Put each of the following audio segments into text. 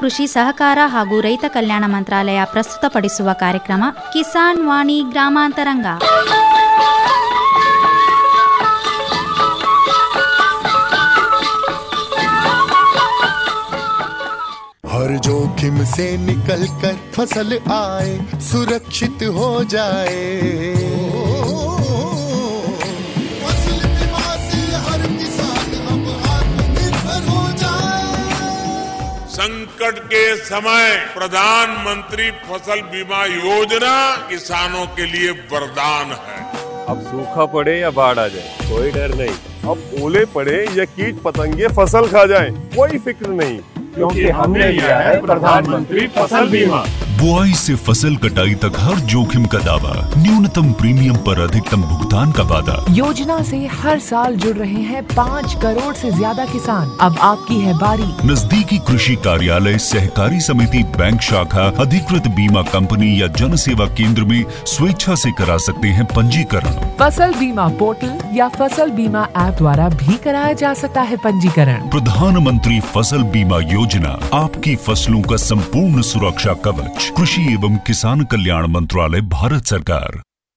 ಕೃಷಿ ಸಹಕಾರ ಹಾಗೂ ರೈತ ಕಲ್ಯಾಣ ಮಂತ್ರಾಲಯ ಪ್ರಸ್ತುತಪಡಿಸುವ ಕಾರ್ಯಕ್ರಮ ಕಿಸಾನ್ ವಾಣಿ ಗ್ರಾಮಾಂತರಂಗ हर जोखिम से निकल कर फसल आए सुरक्षित हो जाए फसल बीमा से हर किसान अब आत्मनिर्भर हो जाए संकट के समय प्रधानमंत्री फसल बीमा योजना किसानों के लिए वरदान है अब सूखा पड़े या बाढ़ आ जाए कोई डर नहीं अब ओले पड़े या कीट पतंगे फसल खा जाए कोई फिक्र नहीं क्योंकि हमने लिया है प्रधानमंत्री फसल बीमा बुआई से फसल कटाई तक हर जोखिम का दावा न्यूनतम प्रीमियम पर अधिकतम भुगतान का वादा योजना से हर साल जुड़ रहे हैं पाँच करोड़ से ज्यादा किसान अब आपकी है बारी नजदीकी कृषि कार्यालय सहकारी समिति बैंक शाखा अधिकृत बीमा कंपनी या जन सेवा केंद्र में स्वेच्छा से करा सकते हैं पंजीकरण फसल बीमा पोर्टल या फसल बीमा ऐप द्वारा भी कराया जा सकता है पंजीकरण प्रधानमंत्री फसल बीमा योजना आपकी फसलों का संपूर्ण सुरक्षा कवच कृषि एवं किसान कल्याण मंत्रालय भारत सरकार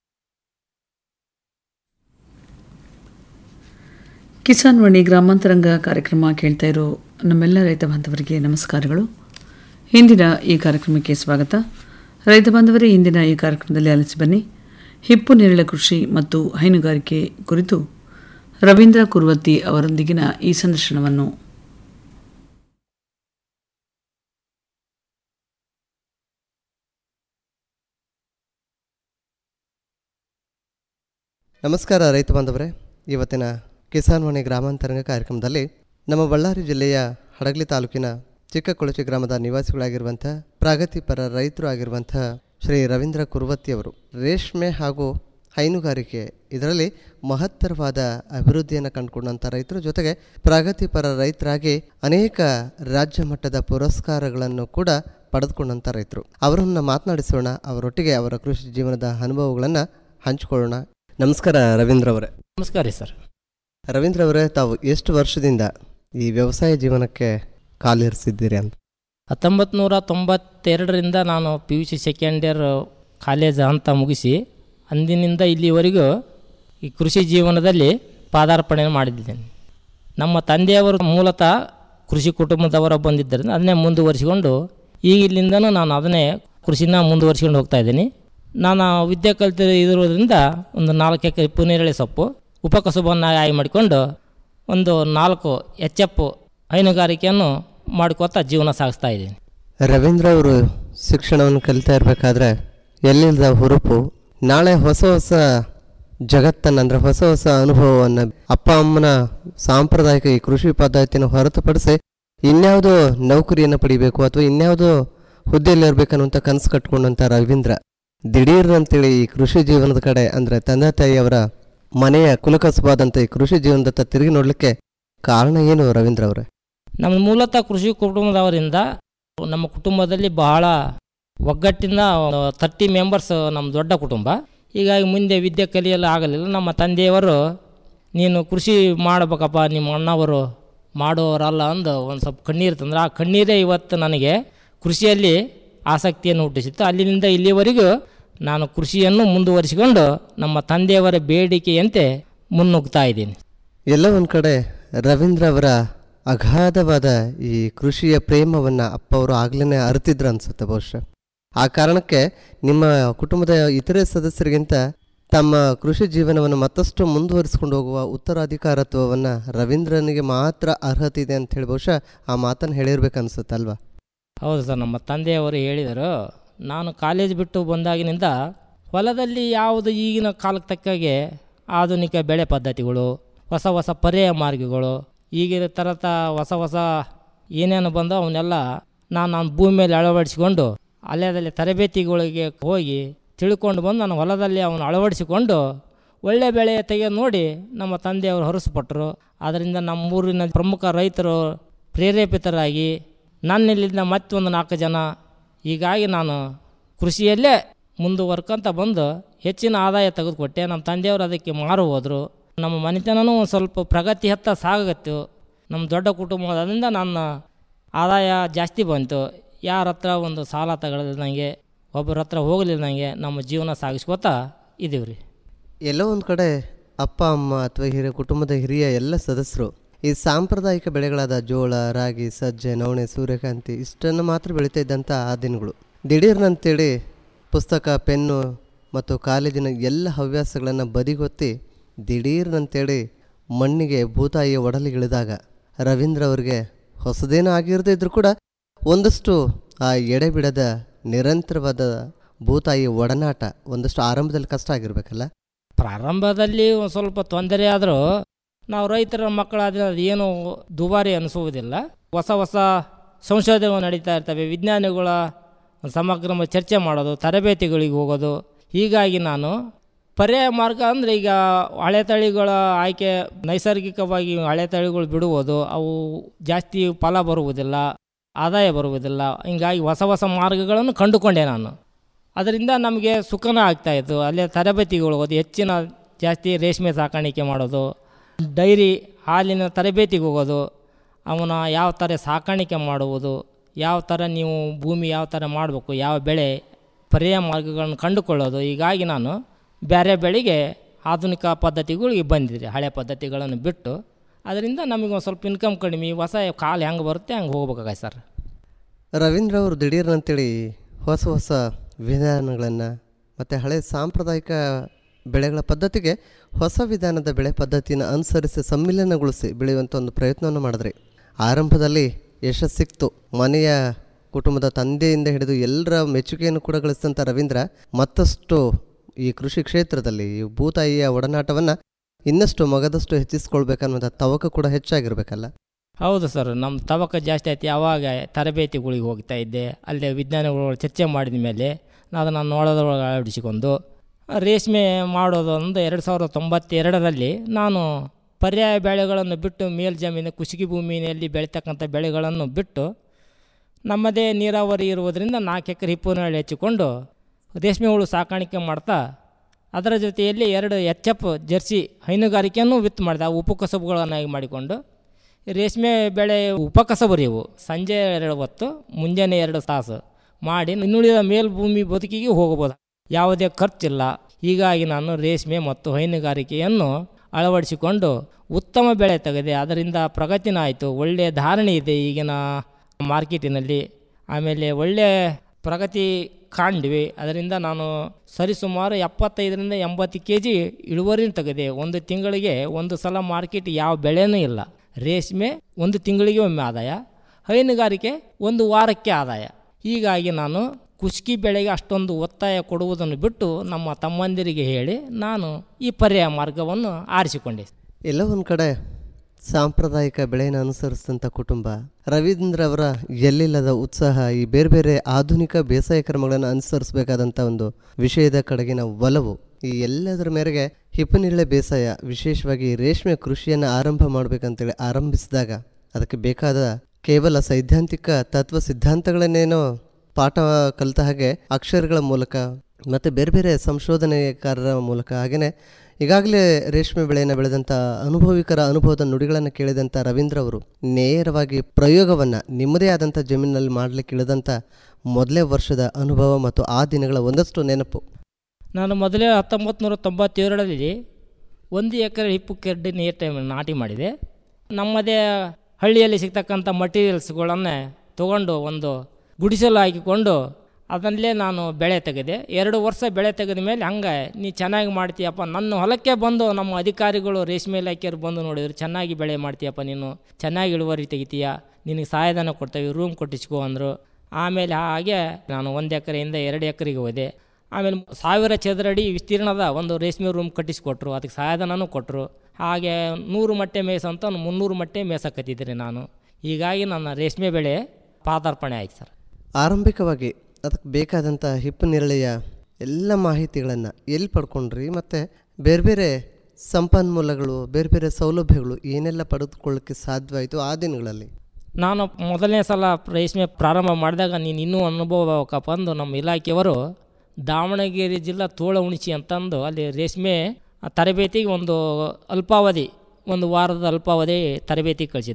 ಕಿಸಾನ್ ವಾಣಿ ಗ್ರಾಮಾಂತರಂಗ ಕಾರ್ಯಕ್ರಮ ಕೇಳ್ತಾ ಇರೋ ನಮ್ಮೆಲ್ಲ ರೈತ ಬಾಂಧವರಿಗೆ ನಮಸ್ಕಾರಗಳು ಇಂದಿನ ಈ ಕಾರ್ಯಕ್ರಮಕ್ಕೆ ಸ್ವಾಗತ ರೈತ ಬಾಂಧವರೇ ಇಂದಿನ ಈ ಕಾರ್ಯಕ್ರಮದಲ್ಲಿ ಆಲಿಸಿ ಬನ್ನಿ ಹಿಪ್ಪು ನೇರಳೆ ಕೃಷಿ ಮತ್ತು ಹೈನುಗಾರಿಕೆ ಕುರಿತು ರವೀಂದ್ರ ಕುರ್ವತ್ತಿ ಅವರೊಂದಿಗಿನ ಈ ಸಂದರ್ಶನವನ್ನು ನಮಸ್ಕಾರ ರೈತ ಬಾಂಧವರೇ ಇವತ್ತಿನ ಕಿಸಾನ್ ವಾಣಿ ಗ್ರಾಮಾಂತರಂಗ ಕಾರ್ಯಕ್ರಮದಲ್ಲಿ ನಮ್ಮ ಬಳ್ಳಾರಿ ಜಿಲ್ಲೆಯ ಹಡಗಲಿ ತಾಲೂಕಿನ ಚಿಕ್ಕಕೊಳಚಿ ಗ್ರಾಮದ ನಿವಾಸಿಗಳಾಗಿರುವಂಥ ಪ್ರಗತಿಪರ ರೈತರು ಆಗಿರುವಂಥ ಶ್ರೀ ರವೀಂದ್ರ ಕುರ್ವತ್ತಿ ಅವರು ರೇಷ್ಮೆ ಹಾಗೂ ಹೈನುಗಾರಿಕೆ ಇದರಲ್ಲಿ ಮಹತ್ತರವಾದ ಅಭಿವೃದ್ಧಿಯನ್ನು ಕಂಡುಕೊಂಡಂಥ ರೈತರು ಜೊತೆಗೆ ಪ್ರಗತಿಪರ ರೈತರಾಗಿ ಅನೇಕ ರಾಜ್ಯ ಮಟ್ಟದ ಪುರಸ್ಕಾರಗಳನ್ನು ಕೂಡ ಪಡೆದುಕೊಂಡಂಥ ರೈತರು ಅವರನ್ನು ಮಾತನಾಡಿಸೋಣ ಅವರೊಟ್ಟಿಗೆ ಅವರ ಕೃಷಿ ಜೀವನದ ಅನುಭವಗಳನ್ನು ಹಂಚಿಕೊಳ್ಳೋಣ ನಮಸ್ಕಾರ ರವೀಂದ್ರ ಅವರೇ ನಮಸ್ಕಾರ ರೀ ಸರ್ ರವೀಂದ್ರ ಅವರೇ ತಾವು ಎಷ್ಟು ವರ್ಷದಿಂದ ಈ ವ್ಯವಸಾಯ ಜೀವನಕ್ಕೆ ಕಾಲಿರಿಸಿದ್ದೀರಿ ಅಂತ ಹತ್ತೊಂಬತ್ತು ನೂರ ತೊಂಬತ್ತೆರಡರಿಂದ ನಾನು P U C second year college ಹಂತ ಮುಗಿಸಿ ಅಂದಿನಿಂದ ಇಲ್ಲಿವರೆಗೂ ಈ ಕೃಷಿ ಜೀವನದಲ್ಲಿ ಪಾದಾರ್ಪಣೆ ಮಾಡಿದ್ದೇನೆ ನಮ್ಮ ತಂದೆಯವರು ಮೂಲತಃ ಕೃಷಿ ಕುಟುಂಬದವರ ಬಂದಿದ್ದರಿಂದ ಅದನ್ನೇ ಮುಂದುವರಿಸಿಕೊಂಡು ಈಗ ಇಲ್ಲಿಂದನೂ ನಾನು ಅದನ್ನೇ ಕೃಷಿನ ಮುಂದುವರಿಸ್ಕೊಂಡು ಹೋಗ್ತಾ ಇದ್ದೀನಿ ನಾನು ವಿದ್ಯೆ ಕಲಿತ ಇರೋದ್ರಿಂದ ಒಂದು ನಾಲ್ಕು ಎಕರೆ ಪುನೇರಳೆ ಸೊಪ್ಪು ಉಪಕಸುಬನ್ನಾಗಿ ಆಯ್ಕೆ ಮಾಡಿಕೊಂಡು ಒಂದು ನಾಲ್ಕು ಎಚ್ ಎಫ್ ಹೈನುಗಾರಿಕೆಯನ್ನು ಮಾಡ್ಕೋತಾ ಜೀವನ ಸಾಗಿಸ್ತಾ ಇದ್ದೀನಿ ರವೀಂದ್ರ ಅವರು ಶಿಕ್ಷಣವನ್ನು ಕಲಿತಾ ಇರಬೇಕಾದ್ರೆ ಎಲ್ಲಿಲ್ಲದ ಹುರುಪು ನಾಳೆ ಹೊಸ ಹೊಸ ಜಗತ್ತನ್ನು ಅಂದರೆ ಹೊಸ ಹೊಸ ಅನುಭವವನ್ನು ಅಪ್ಪ ಅಮ್ಮನ ಸಾಂಪ್ರದಾಯಿಕ ಈ ಕೃಷಿ ಪದ್ಧತಿಯನ್ನು ಹೊರತುಪಡಿಸಿ ಇನ್ಯಾವುದೋ ನೌಕರಿಯನ್ನು ಪಡಿಬೇಕು ಅಥವಾ ಇನ್ಯಾವುದೋ ಹುದ್ದೆಯಲ್ಲಿ ಇರಬೇಕನ್ನುವಂಥ ಕನಸು ಕಟ್ಕೊಂಡಂಥ ರವೀಂದ್ರ ದಿಢೀರ್ ಅಂತೇಳಿ ಈ ಕೃಷಿ ಜೀವನದ ಕಡೆ ಅಂದರೆ ತಂದೆ ತಾಯಿಯವರ ಮನೆಯ ಕುಲಕಸಬಾದಂಥ ಈ ಕೃಷಿ ಜೀವನದತ್ತ ತಿರುಗಿ ನೋಡಲಿಕ್ಕೆ ಕಾರಣ ಏನು ರವೀಂದ್ರ ಅವರೇ ನಮ್ಮ ಮೂಲತಃ ಕೃಷಿ ಕುಟುಂಬದವರಿಂದ ನಮ್ಮ ಕುಟುಂಬದಲ್ಲಿ ಬಹಳ ಒಗ್ಗಟ್ಟಿನ ತರ್ಟಿ ಮೆಂಬರ್ಸ್ ನಮ್ಮ ದೊಡ್ಡ ಕುಟುಂಬ ಹೀಗಾಗಿ ಮುಂದೆ ವಿದ್ಯೆ ಕಲಿಯಲು ಆಗಲಿಲ್ಲ ನಮ್ಮ ತಂದೆಯವರು ನೀನು ಕೃಷಿ ಮಾಡಬೇಕಪ್ಪ ನಿಮ್ಮ ಅಣ್ಣವರು ಮಾಡುವವರಲ್ಲ ಅಂದು ಒಂದು ಸ್ವಲ್ಪ ಕಣ್ಣೀರು ತಂದ್ರೆ ಆ ಕಣ್ಣೀರೇ ಇವತ್ತು ನನಗೆ ಕೃಷಿಯಲ್ಲಿ ಆಸಕ್ತಿಯನ್ನು ಹುಟ್ಟಿಸಿತ್ತು ಅಲ್ಲಿಂದ ಇಲ್ಲಿವರೆಗೂ ನಾನು ಕೃಷಿಯನ್ನು ಮುಂದುವರಿಸಿಕೊಂಡು ನಮ್ಮ ತಂದೆಯವರ ಬೇಡಿಕೆಯಂತೆ ಮುನ್ನುಗ್ತಾ ಇದ್ದೀನಿ ಎಲ್ಲ ಒಂದು ಕಡೆ ರವೀಂದ್ರ ಅವರ ಅಗಾಧವಾದ ಈ ಕೃಷಿಯ ಪ್ರೇಮವನ್ನು ಅಪ್ಪ ಅವರು ಆಗ್ಲೇ ಅರಿತಿದ್ರು ಅನ್ಸುತ್ತೆ ಬಹುಶಃ ಆ ಕಾರಣಕ್ಕೆ ನಿಮ್ಮ ಕುಟುಂಬದ ಇತರೆ ಸದಸ್ಯರಿಗಿಂತ ತಮ್ಮ ಕೃಷಿ ಜೀವನವನ್ನು ಮತ್ತಷ್ಟು ಮುಂದುವರಿಸಿಕೊಂಡು ಹೋಗುವ ಉತ್ತರಾಧಿಕಾರತ್ವವನ್ನು ರವೀಂದ್ರನಿಗೆ ಮಾತ್ರ ಅರ್ಹತೆ ಇದೆ ಅಂತ ಹೇಳಿ ಬಹುಶಃ ಆ ಮಾತನ್ನು ಹೇಳಿರ್ಬೇಕು ಅನ್ಸುತ್ತೆ ಅಲ್ವಾ ಹೌದು ಸರ್ ನಮ್ಮ ತಂದೆಯವರು ಹೇಳಿದರು ನಾನು ಕಾಲೇಜ್ ಬಿಟ್ಟು ಬಂದಾಗಿನಿಂದ ಹೊಲದಲ್ಲಿ ಯಾವುದು ಈಗಿನ ಕಾಲಕ್ಕೆ ತಕ್ಕಾಗೆ ಆಧುನಿಕ ಬೆಳೆ ಪದ್ಧತಿಗಳು ಹೊಸ ಹೊಸ ಪರ್ಯಾಯ ಮಾರ್ಗಗಳು ಈಗಿನ ಥರದ ಹೊಸ ಹೊಸ ಏನೇನು ಬಂದೋ ಅವನ್ನೆಲ್ಲ ನಾನು ನಾನು ಭೂಮಿ ಮೇಲೆ ಅಳವಡಿಸಿಕೊಂಡು ಅಲ್ಲೇದಲ್ಲಿ ತರಬೇತಿಗಳಿಗೆ ಹೋಗಿ ತಿಳ್ಕೊಂಡು ಬಂದು ನಾನು ಹೊಲದಲ್ಲಿ ಅವನು ಅಳವಡಿಸಿಕೊಂಡು ಒಳ್ಳೆ ಬೆಳೆ ತೆಗೆದು ನೋಡಿ ನಮ್ಮ ತಂದೆಯವರು ಹೊರಸಪಟ್ಟರು ಅದರಿಂದ ನಮ್ಮೂರಿನ ಪ್ರಮುಖ ರೈತರು ಪ್ರೇರೇಪಿತರಾಗಿ ನನ್ನಿಲ್ಲಿಂದ ಮತ್ತೊಂದು ನಾಲ್ಕು ಜನ ಹೀಗಾಗಿ ನಾನು ಕೃಷಿಯಲ್ಲೇ ಮುಂದುವರ್ಕೊಂತ ಬಂದು ಹೆಚ್ಚಿನ ಆದಾಯ ತೆಗೆದುಕೊಟ್ಟೆ ನಮ್ಮ ತಂದೆಯವರು ಅದಕ್ಕೆ ಮಾರು ಹೋದರು ನಮ್ಮ ಮನೆತನನೂ ಒಂದು ಸ್ವಲ್ಪ ಪ್ರಗತಿ ಹತ್ತ ಸಾಗತ್ತು ನಮ್ಮ ದೊಡ್ಡ ಕುಟುಂಬದಿಂದ ನನ್ನ ಆದಾಯ ಜಾಸ್ತಿ ಬಂತು ಯಾರ ಹತ್ರ ಒಂದು ಸಾಲ ತಗೊಳ್ದಂಗೆ ಒಬ್ಬರ ಹತ್ರ ಹೋಗಲಿಲ್ದಂಗೆ ನಮ್ಮ ಜೀವನ ಸಾಗಿಸ್ಕೋತಾ ಇದ್ದೀವಿ ರೀ ಎಲ್ಲೋ ಒಂದು ಕಡೆ ಅಪ್ಪ ಅಮ್ಮ ಅಥವಾ ಹಿರಿಯ ಕುಟುಂಬದ ಹಿರಿಯ ಎಲ್ಲ ಸದಸ್ಯರು ಈ ಸಾಂಪ್ರದಾಯಿಕ ಬೆಳೆಗಳಾದ ಜೋಳ ರಾಗಿ ಸಜ್ಜೆ ನವಣೆ ಸೂರ್ಯಕಾಂತಿ ಇಷ್ಟನ್ನು ಮಾತ್ರ ಬೆಳೀತಾ ಇದ್ದಂಥ ಆ ದಿನಗಳು ದಿಢೀರ್ನಂತೇಳಿ ಪುಸ್ತಕ ಪೆನ್ನು ಮತ್ತು ಕಾಲೇಜಿನ ಎಲ್ಲ ಹವ್ಯಾಸಗಳನ್ನು ಬದಿಗೊತ್ತಿ ದಿಢೀರ್ನಂತೇಳಿ ಮಣ್ಣಿಗೆ ಭೂತಾಯಿಯ ಒಡಲಿಗಿಳಿದಾಗ ರವೀಂದ್ರ ಅವರಿಗೆ ಹೊಸದೇನೂ ಆಗಿರದೇ ಇದ್ರೂ ಕೂಡ ಒಂದಷ್ಟು ಆ ಎಡೆಬಿಡದ ನಿರಂತರವಾದ ಭೂತಾಯಿ ಒಡನಾಟ ಒಂದಷ್ಟು ಆರಂಭದಲ್ಲಿ ಕಷ್ಟ ಆಗಿರ್ಬೇಕಲ್ಲ ಪ್ರಾರಂಭದಲ್ಲಿ ಒಂದು ಸ್ವಲ್ಪ ತೊಂದರೆ ಆದರೂ ನಾವು ರೈತರ ಮಕ್ಕಳಾದ್ರೆ ಅದೇನು ದುಬಾರಿ ಅನಿಸುವುದಿಲ್ಲ ಹೊಸ ಹೊಸ ಸಂಶೋಧನೆ ನಡೀತಾ ಇರ್ತವೆ ವಿಜ್ಞಾನಿಗಳ ಸಮಗ್ರ ಚರ್ಚೆ ಮಾಡೋದು ತರಬೇತಿಗಳಿಗೆ ಹೋಗೋದು ಹೀಗಾಗಿ ನಾನು ಪರ್ಯಾಯ ಮಾರ್ಗ ಅಂದರೆ ಈಗ ಹಳೆ ತಳಿಗಳ ಆಯ್ಕೆ ನೈಸರ್ಗಿಕವಾಗಿ ಹಳೆ ತಳಿಗಳು ಬಿಡುವುದು ಅವು ಜಾಸ್ತಿ ಫಲ ಬರುವುದಿಲ್ಲ ಆದಾಯ ಬರುವುದಿಲ್ಲ ಹಿಂಗಾಗಿ ಹೊಸ ಹೊಸ ಮಾರ್ಗಗಳನ್ನು ಕಂಡುಕೊಂಡೆ ನಾನು ಅದರಿಂದ ನಮಗೆ ಸುಖನ ಆಗ್ತಾಯಿತ್ತು ಅಲ್ಲೇ ತರಬೇತಿಗಳು ಹೋಗೋದು ಹೆಚ್ಚಿನ ಜಾಸ್ತಿ ರೇಷ್ಮೆ ಸಾಕಾಣಿಕೆ ಮಾಡೋದು ಡೈರಿ ಹಾಲಿನ ತರಬೇತಿಗೆ ಹೋಗೋದು ಅವನ ಯಾವ ಥರ ಸಾಕಾಣಿಕೆ ಮಾಡುವುದು ಯಾವ ಥರ ನೀವು ಭೂಮಿ ಯಾವ ಥರ ಮಾಡಬೇಕು ಯಾವ ಬೆಳೆ ಪರ್ಯಾಯ ಮಾರ್ಗಗಳನ್ನು ಕಂಡುಕೊಳ್ಳೋದು ಹೀಗಾಗಿ ನಾನು ಬೇರೆ ಬೆಳೆಗೆ ಆಧುನಿಕ ಪದ್ಧತಿಗಳಿಗೆ ಬಂದಿದೆ ಹಳೆ ಪದ್ಧತಿಗಳನ್ನು ಬಿಟ್ಟು ಅದರಿಂದ ನಮಗೆ ಒಂದು ಸ್ವಲ್ಪ ಇನ್ಕಮ್ ಕಡಿಮೆ ಹೊಸ ಕಾಲು ಹೆಂಗೆ ಬರುತ್ತೆ ಹಂಗೆ ಹೋಗ್ಬೇಕಾಗ ಸರ್ ರವೀಂದ್ರ ಅವರು ದಿಢೀರ್ನಂತೇಳಿ ಹೊಸ ಹೊಸ ವಿಧಾನಗಳನ್ನು ಮತ್ತು ಹಳೆ ಸಾಂಪ್ರದಾಯಿಕ ಬೆಳೆಗಳ ಪದ್ಧತಿಗೆ ಹೊಸ ವಿಧಾನದ ಬೆಳೆ ಪದ್ಧತಿಯನ್ನು ಅನುಸರಿಸಿ ಸಮ್ಮಿಲನಗೊಳಿಸಿ ಬೆಳೆಯುವಂಥ ಒಂದು ಪ್ರಯತ್ನವನ್ನು ಮಾಡಿದ್ರಿ ಆರಂಭದಲ್ಲಿ ಯಶಸ್ಸು ಸಿಕ್ತು ಮನೆಯ ಕುಟುಂಬದ ತಂದೆಯಿಂದ ಹಿಡಿದು ಎಲ್ಲರ ಮೆಚ್ಚುಗೆಯನ್ನು ಕೂಡ ಗಳಿಸಿದಂಥ ರವೀಂದ್ರ ಮತ್ತಷ್ಟು ಈ ಕೃಷಿ ಕ್ಷೇತ್ರದಲ್ಲಿ ಈ ಭೂತಾಯಿಯ ಒಡನಾಟವನ್ನು ಇನ್ನಷ್ಟು ಮಗದಷ್ಟು ಹೆಚ್ಚಿಸ್ಕೊಳ್ಬೇಕನ್ನುವಂಥ ತವಕ ಕೂಡ ಹೆಚ್ಚಾಗಿರ್ಬೇಕಲ್ಲ ಹೌದು ಸರ್ ನಮ್ಮ ತವಕ ಜಾಸ್ತಿ ಆಯ್ತು ಯಾವಾಗ ತರಬೇತಿಗಳಿಗೆ ಹೋಗ್ತಾ ಇದ್ದೆ ಅಲ್ಲೇ ವಿಜ್ಞಾನಿಗಳು ಚರ್ಚೆ ಮಾಡಿದ ಮೇಲೆ ಅದನ್ನು ನೋಡೋದ್ರೊಳಗೆ ಅಳವಡಿಸಿಕೊಂಡು ರೇಷ್ಮೆ ಮಾಡೋದು ಒಂದು ಎರಡು ಸಾವಿರದ ತೊಂಬತ್ತೆರಡರಲ್ಲಿ ನಾನು ಪರ್ಯಾಯ ಬೆಳೆಗಳನ್ನು ಬಿಟ್ಟು ಮೇಲ್ಜಮೀನು ಕುಸಿಗೆ ಭೂಮಿಯಲ್ಲಿ ಬೆಳೀತಕ್ಕಂಥ ಬೆಳೆಗಳನ್ನು ಬಿಟ್ಟು ನಮ್ಮದೇ ನೀರಾವರಿ ಇರುವುದರಿಂದ ನಾಲ್ಕು ಎಕರೆ ಹಿಪ್ಪುನಳ್ಳಿ ಹೆಚ್ಚಿಕೊಂಡು ರೇಷ್ಮೆ ಹುಳು ಸಾಕಾಣಿಕೆ ಮಾಡ್ತಾ ಅದರ ಜೊತೆಯಲ್ಲಿ ಎರಡು ಎಚ್ ಎಫ್ ಜರ್ಸಿ ಹೈನುಗಾರಿಕೆಯನ್ನು ವಿತ್ ಮಾಡಿದೆ ಆ ಉಪಕಸಬುಗಳನ್ನಾಗಿ ಮಾಡಿಕೊಂಡು ರೇಷ್ಮೆ ಬೆಳೆ ಉಪಕಸಬರು ಇವು ಸಂಜೆ ಎರಡು ಹೊತ್ತು ಮುಂಜಾನೆ ಎರಡು ತಾಸು ಮಾಡಿ ಇನ್ನುಳಿದ ಮೇಲ್ಭೂಮಿ ಬದುಕಿಗೆ ಹೋಗಬಹುದು ಯಾವುದೇ ಖರ್ಚಿಲ್ಲ ಹೀಗಾಗಿ ನಾನು ರೇಷ್ಮೆ ಮತ್ತು ಹೈನುಗಾರಿಕೆಯನ್ನು ಅಳವಡಿಸಿಕೊಂಡು ಉತ್ತಮ ಬೆಳೆ ತೆಗೆದೆ ಅದರಿಂದ ಪ್ರಗತಿನ ಆಯಿತು ಒಳ್ಳೆಯ ಧಾರಣೆ ಇದೆ ಈಗಿನ ಮಾರ್ಕೆಟಿನಲ್ಲಿ ಆಮೇಲೆ ಒಳ್ಳೆಯ ಪ್ರಗತಿ ಕಾಣ್ವಿ ಅದರಿಂದ ನಾನು ಸರಿಸುಮಾರು ಎಪ್ಪತ್ತೈದರಿಂದ ಎಂಬತ್ತು ಕೆ ಜಿ ಇಳುವರಿನ ತೆಗೆದೆ ಒಂದು ತಿಂಗಳಿಗೆ ಒಂದು ಸಲ ಮಾರ್ಕೆಟ್ ಯಾವ ಬೆಳೆನೂ ಇಲ್ಲ ರೇಷ್ಮೆ ಒಂದು ತಿಂಗಳಿಗೆ ಒಮ್ಮೆ ಆದಾಯ ಹೈನುಗಾರಿಕೆ ಒಂದು ವಾರಕ್ಕೆ ಆದಾಯ ಹೀಗಾಗಿ ನಾನು ಕುಷ್ಕಿ ಬೆಳೆಗೆ ಅಷ್ಟೊಂದು ಒತ್ತಾಯ ಕೊಡುವುದನ್ನು ಬಿಟ್ಟು ನಮ್ಮ ತಮ್ಮಂದಿರಿಗೆ ಹೇಳಿ ನಾನು ಈ ಪರ್ಯಾಯ ಮಾರ್ಗವನ್ನು ಆರಿಸಿಕೊಂಡೆ ಎಲ್ಲೋ ಒಂದು ಕಡೆ ಸಾಂಪ್ರದಾಯಿಕ ಬೆಳೆಯನ್ನು ಅನುಸರಿಸಿದಂಥ ಕುಟುಂಬ ರವೀಂದ್ರ ಅವರ ಎಲ್ಲಿಲ್ಲದ ಉತ್ಸಾಹ ಈ ಬೇರೆ ಬೇರೆ ಆಧುನಿಕ ಬೇಸಾಯ ಕ್ರಮಗಳನ್ನು ಅನುಸರಿಸಬೇಕಾದಂಥ ಒಂದು ವಿಷಯದ ಕಡೆಗಿನ ಒಲವು ಈ ಎಲ್ಲದರ ಮೇರೆಗೆ ಹಿಪ್ಪನಿರಳೆ ಬೇಸಾಯ ವಿಶೇಷವಾಗಿ ರೇಷ್ಮೆ ಕೃಷಿಯನ್ನು ಆರಂಭ ಮಾಡಬೇಕಂತೇಳಿ ಆರಂಭಿಸಿದಾಗ ಅದಕ್ಕೆ ಬೇಕಾದ ಕೇವಲ ಸೈದ್ಧಾಂತಿಕ ತತ್ವ ಸಿದ್ಧಾಂತಗಳನ್ನೇನೋ ಪಾಠ ಕಲಿತ ಹಾಗೆ ಅಕ್ಷರಗಳ ಮೂಲಕ ಮತ್ತು ಬೇರೆ ಬೇರೆ ಸಂಶೋಧನೆಕಾರರ ಮೂಲಕ ಹಾಗೆಯೇ ಈಗಾಗಲೇ ರೇಷ್ಮೆ ಬೆಳೆಯನ್ನು ಬೆಳೆದಂಥ ಅನುಭವಿಕರ ಅನುಭವದ ನುಡಿಗಳನ್ನು ಕೇಳಿದಂಥ ರವೀಂದ್ರ ಅವರು ನೇರವಾಗಿ ಪ್ರಯೋಗವನ್ನು ನಿಮ್ಮದೇ ಆದಂಥ ಜಮೀನಿನಲ್ಲಿ ಮಾಡಲಿಕ್ಕೆ ಇಳಿದಂಥ ಮೊದಲೇ ವರ್ಷದ ಅನುಭವ ಮತ್ತು ಆ ದಿನಗಳ ಒಂದಷ್ಟು ನೆನಪು ನಾನು ಮೊದಲೇ ಹತ್ತೊಂಬತ್ತು ನೂರ ತೊಂಬತ್ತೇಳರಲ್ಲಿ ಒಂದು ಎಕರೆ ಹಿಪ್ಪು ಕೆಡ್ಡಿ ನೀರು ಟೈಮ್ ನಾಟಿ ಮಾಡಿದೆ ನಮ್ಮದೇ ಹಳ್ಳಿಯಲ್ಲಿ ಸಿಗ್ತಕ್ಕಂಥ ಮಟೀರಿಯಲ್ಸ್ಗಳನ್ನೇ ತಗೊಂಡು ಒಂದು ಗುಡಿಸಲು ಹಾಕಿಕೊಂಡು ಅದರಲ್ಲೇ ನಾನು ಬೆಳೆ ತೆಗೆದೆ ಎರಡು ವರ್ಷ ಬೆಳೆ ತೆಗೆದ ಮೇಲೆ ಹಂಗೆ ನೀ ಚೆನ್ನಾಗಿ ಮಾಡ್ತೀಯಪ್ಪ ನನ್ನ ಹೊಲಕ್ಕೆ ಬಂದು ನಮ್ಮ ಅಧಿಕಾರಿಗಳು ರೇಷ್ಮೆ ಇಲಾಖೆಯವ್ರು ಬಂದು ನೋಡಿದ್ರು ಚೆನ್ನಾಗಿ ಬೆಳೆ ಮಾಡ್ತೀಯಪ್ಪ ನೀನು ಚೆನ್ನಾಗಿ ಇಳುವರಿ ತೆಗಿತೀಯ ನಿನಗೆ ಸಹಾಯಧನ ಕೊಡ್ತೇವೆ ರೂಮ್ ಕೊಟ್ಟಿಸ್ಕೊ ಅಂದರು ಆಮೇಲೆ ಹಾಗೆ ನಾನು ಒಂದು ಎಕರೆಯಿಂದ ಎರಡು ಎಕರೆಗೆ ಹೋದೆ ಆಮೇಲೆ ಸಾವಿರ ಚದರಡಿ ವಿಸ್ತೀರ್ಣದ ಒಂದು ರೇಷ್ಮೆ ರೂಮ್ ಕಟ್ಟಿಸಿಕೊಟ್ರು ಅದಕ್ಕೆ ಸಹಾಯಧನನೂ ಕೊಟ್ಟರು ಹಾಗೆ ನೂರು ಮಟ್ಟೆ ಮೇಸ ಅಂತ ಒಂದು ಮುನ್ನೂರು ಮಟ್ಟೆ ಮೇಸಕತ್ತಿದ್ದೆ ನಾನು ಹೀಗಾಗಿ ನನ್ನ ರೇಷ್ಮೆ ಬೆಳೆ ಪಾದಾರ್ಪಣೆ ಆಯ್ತು ಸರ್ ಆರಂಭಿಕವಾಗಿ ಅದಕ್ಕೆ ಬೇಕಾದಂಥ ಹಿಪ್ಪು ನೇರಳೆಯ ಎಲ್ಲ ಮಾಹಿತಿಗಳನ್ನು ಎಲ್ಲಿ ಪಡ್ಕೊಂಡ್ರಿ ಮತ್ತು ಬೇರೆ ಬೇರೆ ಸಂಪನ್ಮೂಲಗಳು ಬೇರೆ ಬೇರೆ ಸೌಲಭ್ಯಗಳು ಏನೆಲ್ಲ ಪಡೆದುಕೊಳ್ಳೋಕ್ಕೆ ಸಾಧ್ಯವಾಯಿತು ಆ ದಿನಗಳಲ್ಲಿ ನಾನು ಮೊದಲನೇ ಸಲ ರೇಷ್ಮೆ ಪ್ರಾರಂಭ ಮಾಡಿದಾಗ ನೀನು ಇನ್ನೂ ಅನುಭವಕ್ಕಪ್ಪ ಅಂದು ನಮ್ಮ ಇಲಾಖೆಯವರು ದಾವಣಗೆರೆ ಜಿಲ್ಲಾ ತೋಳ ಉಣಿಸಿ ಅಂತಂದು ಅಲ್ಲಿ ರೇಷ್ಮೆ ತರಬೇತಿಗೆ ಒಂದು ಅಲ್ಪಾವಧಿ ಒಂದು ವಾರದ ಅಲ್ಪಾವಧಿ ತರಬೇತಿ ಕಳಿಸಿದ್ರು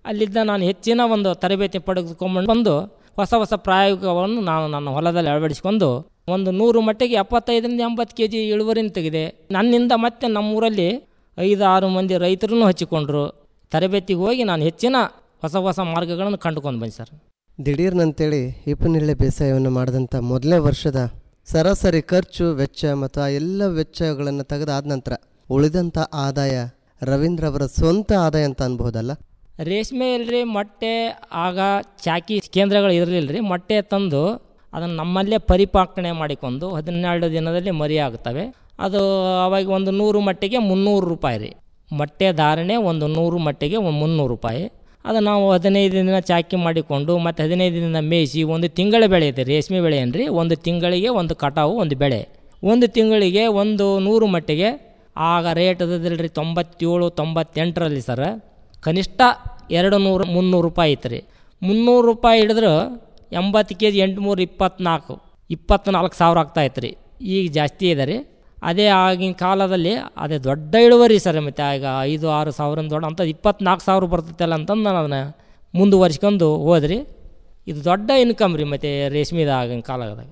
ಅಲ್ಲಿದ್ದ ನಾನು ಹೆಚ್ಚಿನ ಒಂದು ತರಬೇತಿ ಪಡೆದುಕೊಂಡು ಬಂದು ಹೊಸ ಹೊಸ ಪ್ರಾಯೋಗಿಕವನ್ನು ನಾನು ನನ್ನ ಹೊಲದಲ್ಲಿ ಅಳವಡಿಸಿಕೊಂಡು ಒಂದು ನೂರು ಮಟ್ಟಿಗೆ ಎಪ್ಪತ್ತೈದರಿಂದ ಎಂಬತ್ತು ಕೆ ಜಿ ಇಳುವರಿನ ತೆಗೆದೆ ನನ್ನಿಂದ ಮತ್ತೆ ನಮ್ಮೂರಲ್ಲಿ ಐದು ಆರು ಮಂದಿ ರೈತರನ್ನು ಹಚ್ಚಿಕೊಂಡ್ರು ತರಬೇತಿಗೆ ಹೋಗಿ ನಾನು ಹೆಚ್ಚಿನ ಹೊಸ ಹೊಸ ಮಾರ್ಗಗಳನ್ನು ಕಂಡುಕೊಂಡು ಬಂದೆ ಸರ್ ದಿಢೀರ್ನಂತೇಳಿ ಹಿಪ್ಪನೇರಳೆ ಬೇಸಾಯವನ್ನು ಮಾಡಿದಂಥ ಮೊದಲನೇ ವರ್ಷದ ಸರಾಸರಿ ಖರ್ಚು ವೆಚ್ಚ ಮತ್ತು ಆ ಎಲ್ಲ ವೆಚ್ಚಗಳನ್ನು ತೆಗೆದಾದ ನಂತರ ಉಳಿದಂಥ ಆದಾಯ ರವೀಂದ್ರ ಅವರ ಸ್ವಂತ ಆದಾಯ ಅಂತ ಅನ್ಬಹುದಲ್ಲ ರೇಷ್ಮೆ ಇಲ್ರಿ ಮೊಟ್ಟೆ ಆಗ ಚಾಕಿ ಕೇಂದ್ರಗಳು ಇರಲಿಲ್ಲ ರೀ ಮೊಟ್ಟೆ ತಂದು ಅದನ್ನು ನಮ್ಮಲ್ಲೇ ಪರಿಪಾಕಣೆ ಮಾಡಿಕೊಂಡು ಹದಿನೆರಡು ದಿನದಲ್ಲಿ ಮರಿ ಆಗ್ತವೆ ಅದು ಅವಾಗ ಒಂದು ನೂರು ಮಟ್ಟಿಗೆ ಮುನ್ನೂರು ರೂಪಾಯಿ ರೀ ಮೊಟ್ಟೆ ಧಾರಣೆ ಒಂದು ನೂರು ಮಟ್ಟಿಗೆ ಒಂದು ಮುನ್ನೂರು ರೂಪಾಯಿ ಅದು ನಾವು ಹದಿನೈದು ದಿನ ಚಾಕಿ ಮಾಡಿಕೊಂಡು ಮತ್ತು ಹದಿನೈದು ದಿನ ಮೇಯಿಸಿ ಒಂದು ತಿಂಗಳ ಬೆಳೆ ಇದೆ ರೇಷ್ಮೆ ಬೆಳೆ ಏನ್ರಿ ಒಂದು ತಿಂಗಳಿಗೆ ಒಂದು ಕಟಾವು ಒಂದು ಬೆಳೆ ಒಂದು ತಿಂಗಳಿಗೆ ಒಂದು ನೂರು ಮಟ್ಟಿಗೆ ಆಗ ರೇಟ್ ಅದಲ್ರಿ ತೊಂಬತ್ತೇಳು ತೊಂಬತ್ತೆಂಟರಲ್ಲಿ ಸರ್ ಕನಿಷ್ಠ ಎರಡು ನೂರು ಮುನ್ನೂರು ರೂಪಾಯಿ ಐತೆ ರೀ ಮುನ್ನೂರು ರೂಪಾಯಿ ಹಿಡಿದ್ರೆ ಎಂಬತ್ತು ಕೆ ಜಿ ಎಂಟುನೂರು ಇಪ್ಪತ್ನಾಲ್ಕು ಇಪ್ಪತ್ನಾಲ್ಕು ಸಾವಿರ ಆಗ್ತಾಯಿತ್ತು ರೀ ಈಗ ಜಾಸ್ತಿ ಇದೆ ರೀ ಅದೇ ಆಗಿನ ಕಾಲದಲ್ಲಿ ಅದೇ ದೊಡ್ಡ ಇಳುವರಿ ಸರ್ ಮತ್ತು ಈಗ ಐದು ಆರು ಸಾವಿರ ದೊಡ್ಡ ಅಂತ ಇಪ್ಪತ್ನಾಲ್ಕು ಸಾವಿರ ಬರ್ತೈತಲ್ಲ ಅಂತಂದು ನಾನು ಅದನ್ನು ಮುಂದುವರ್ಸ್ಕೊಂಡು ಹೋದ್ರಿ ಇದು ದೊಡ್ಡ ಇನ್ಕಮ್ ರೀ ಮತ್ತು ರೇಷ್ಮೆದ ಆಗಿನ ಕಾಲದಾಗ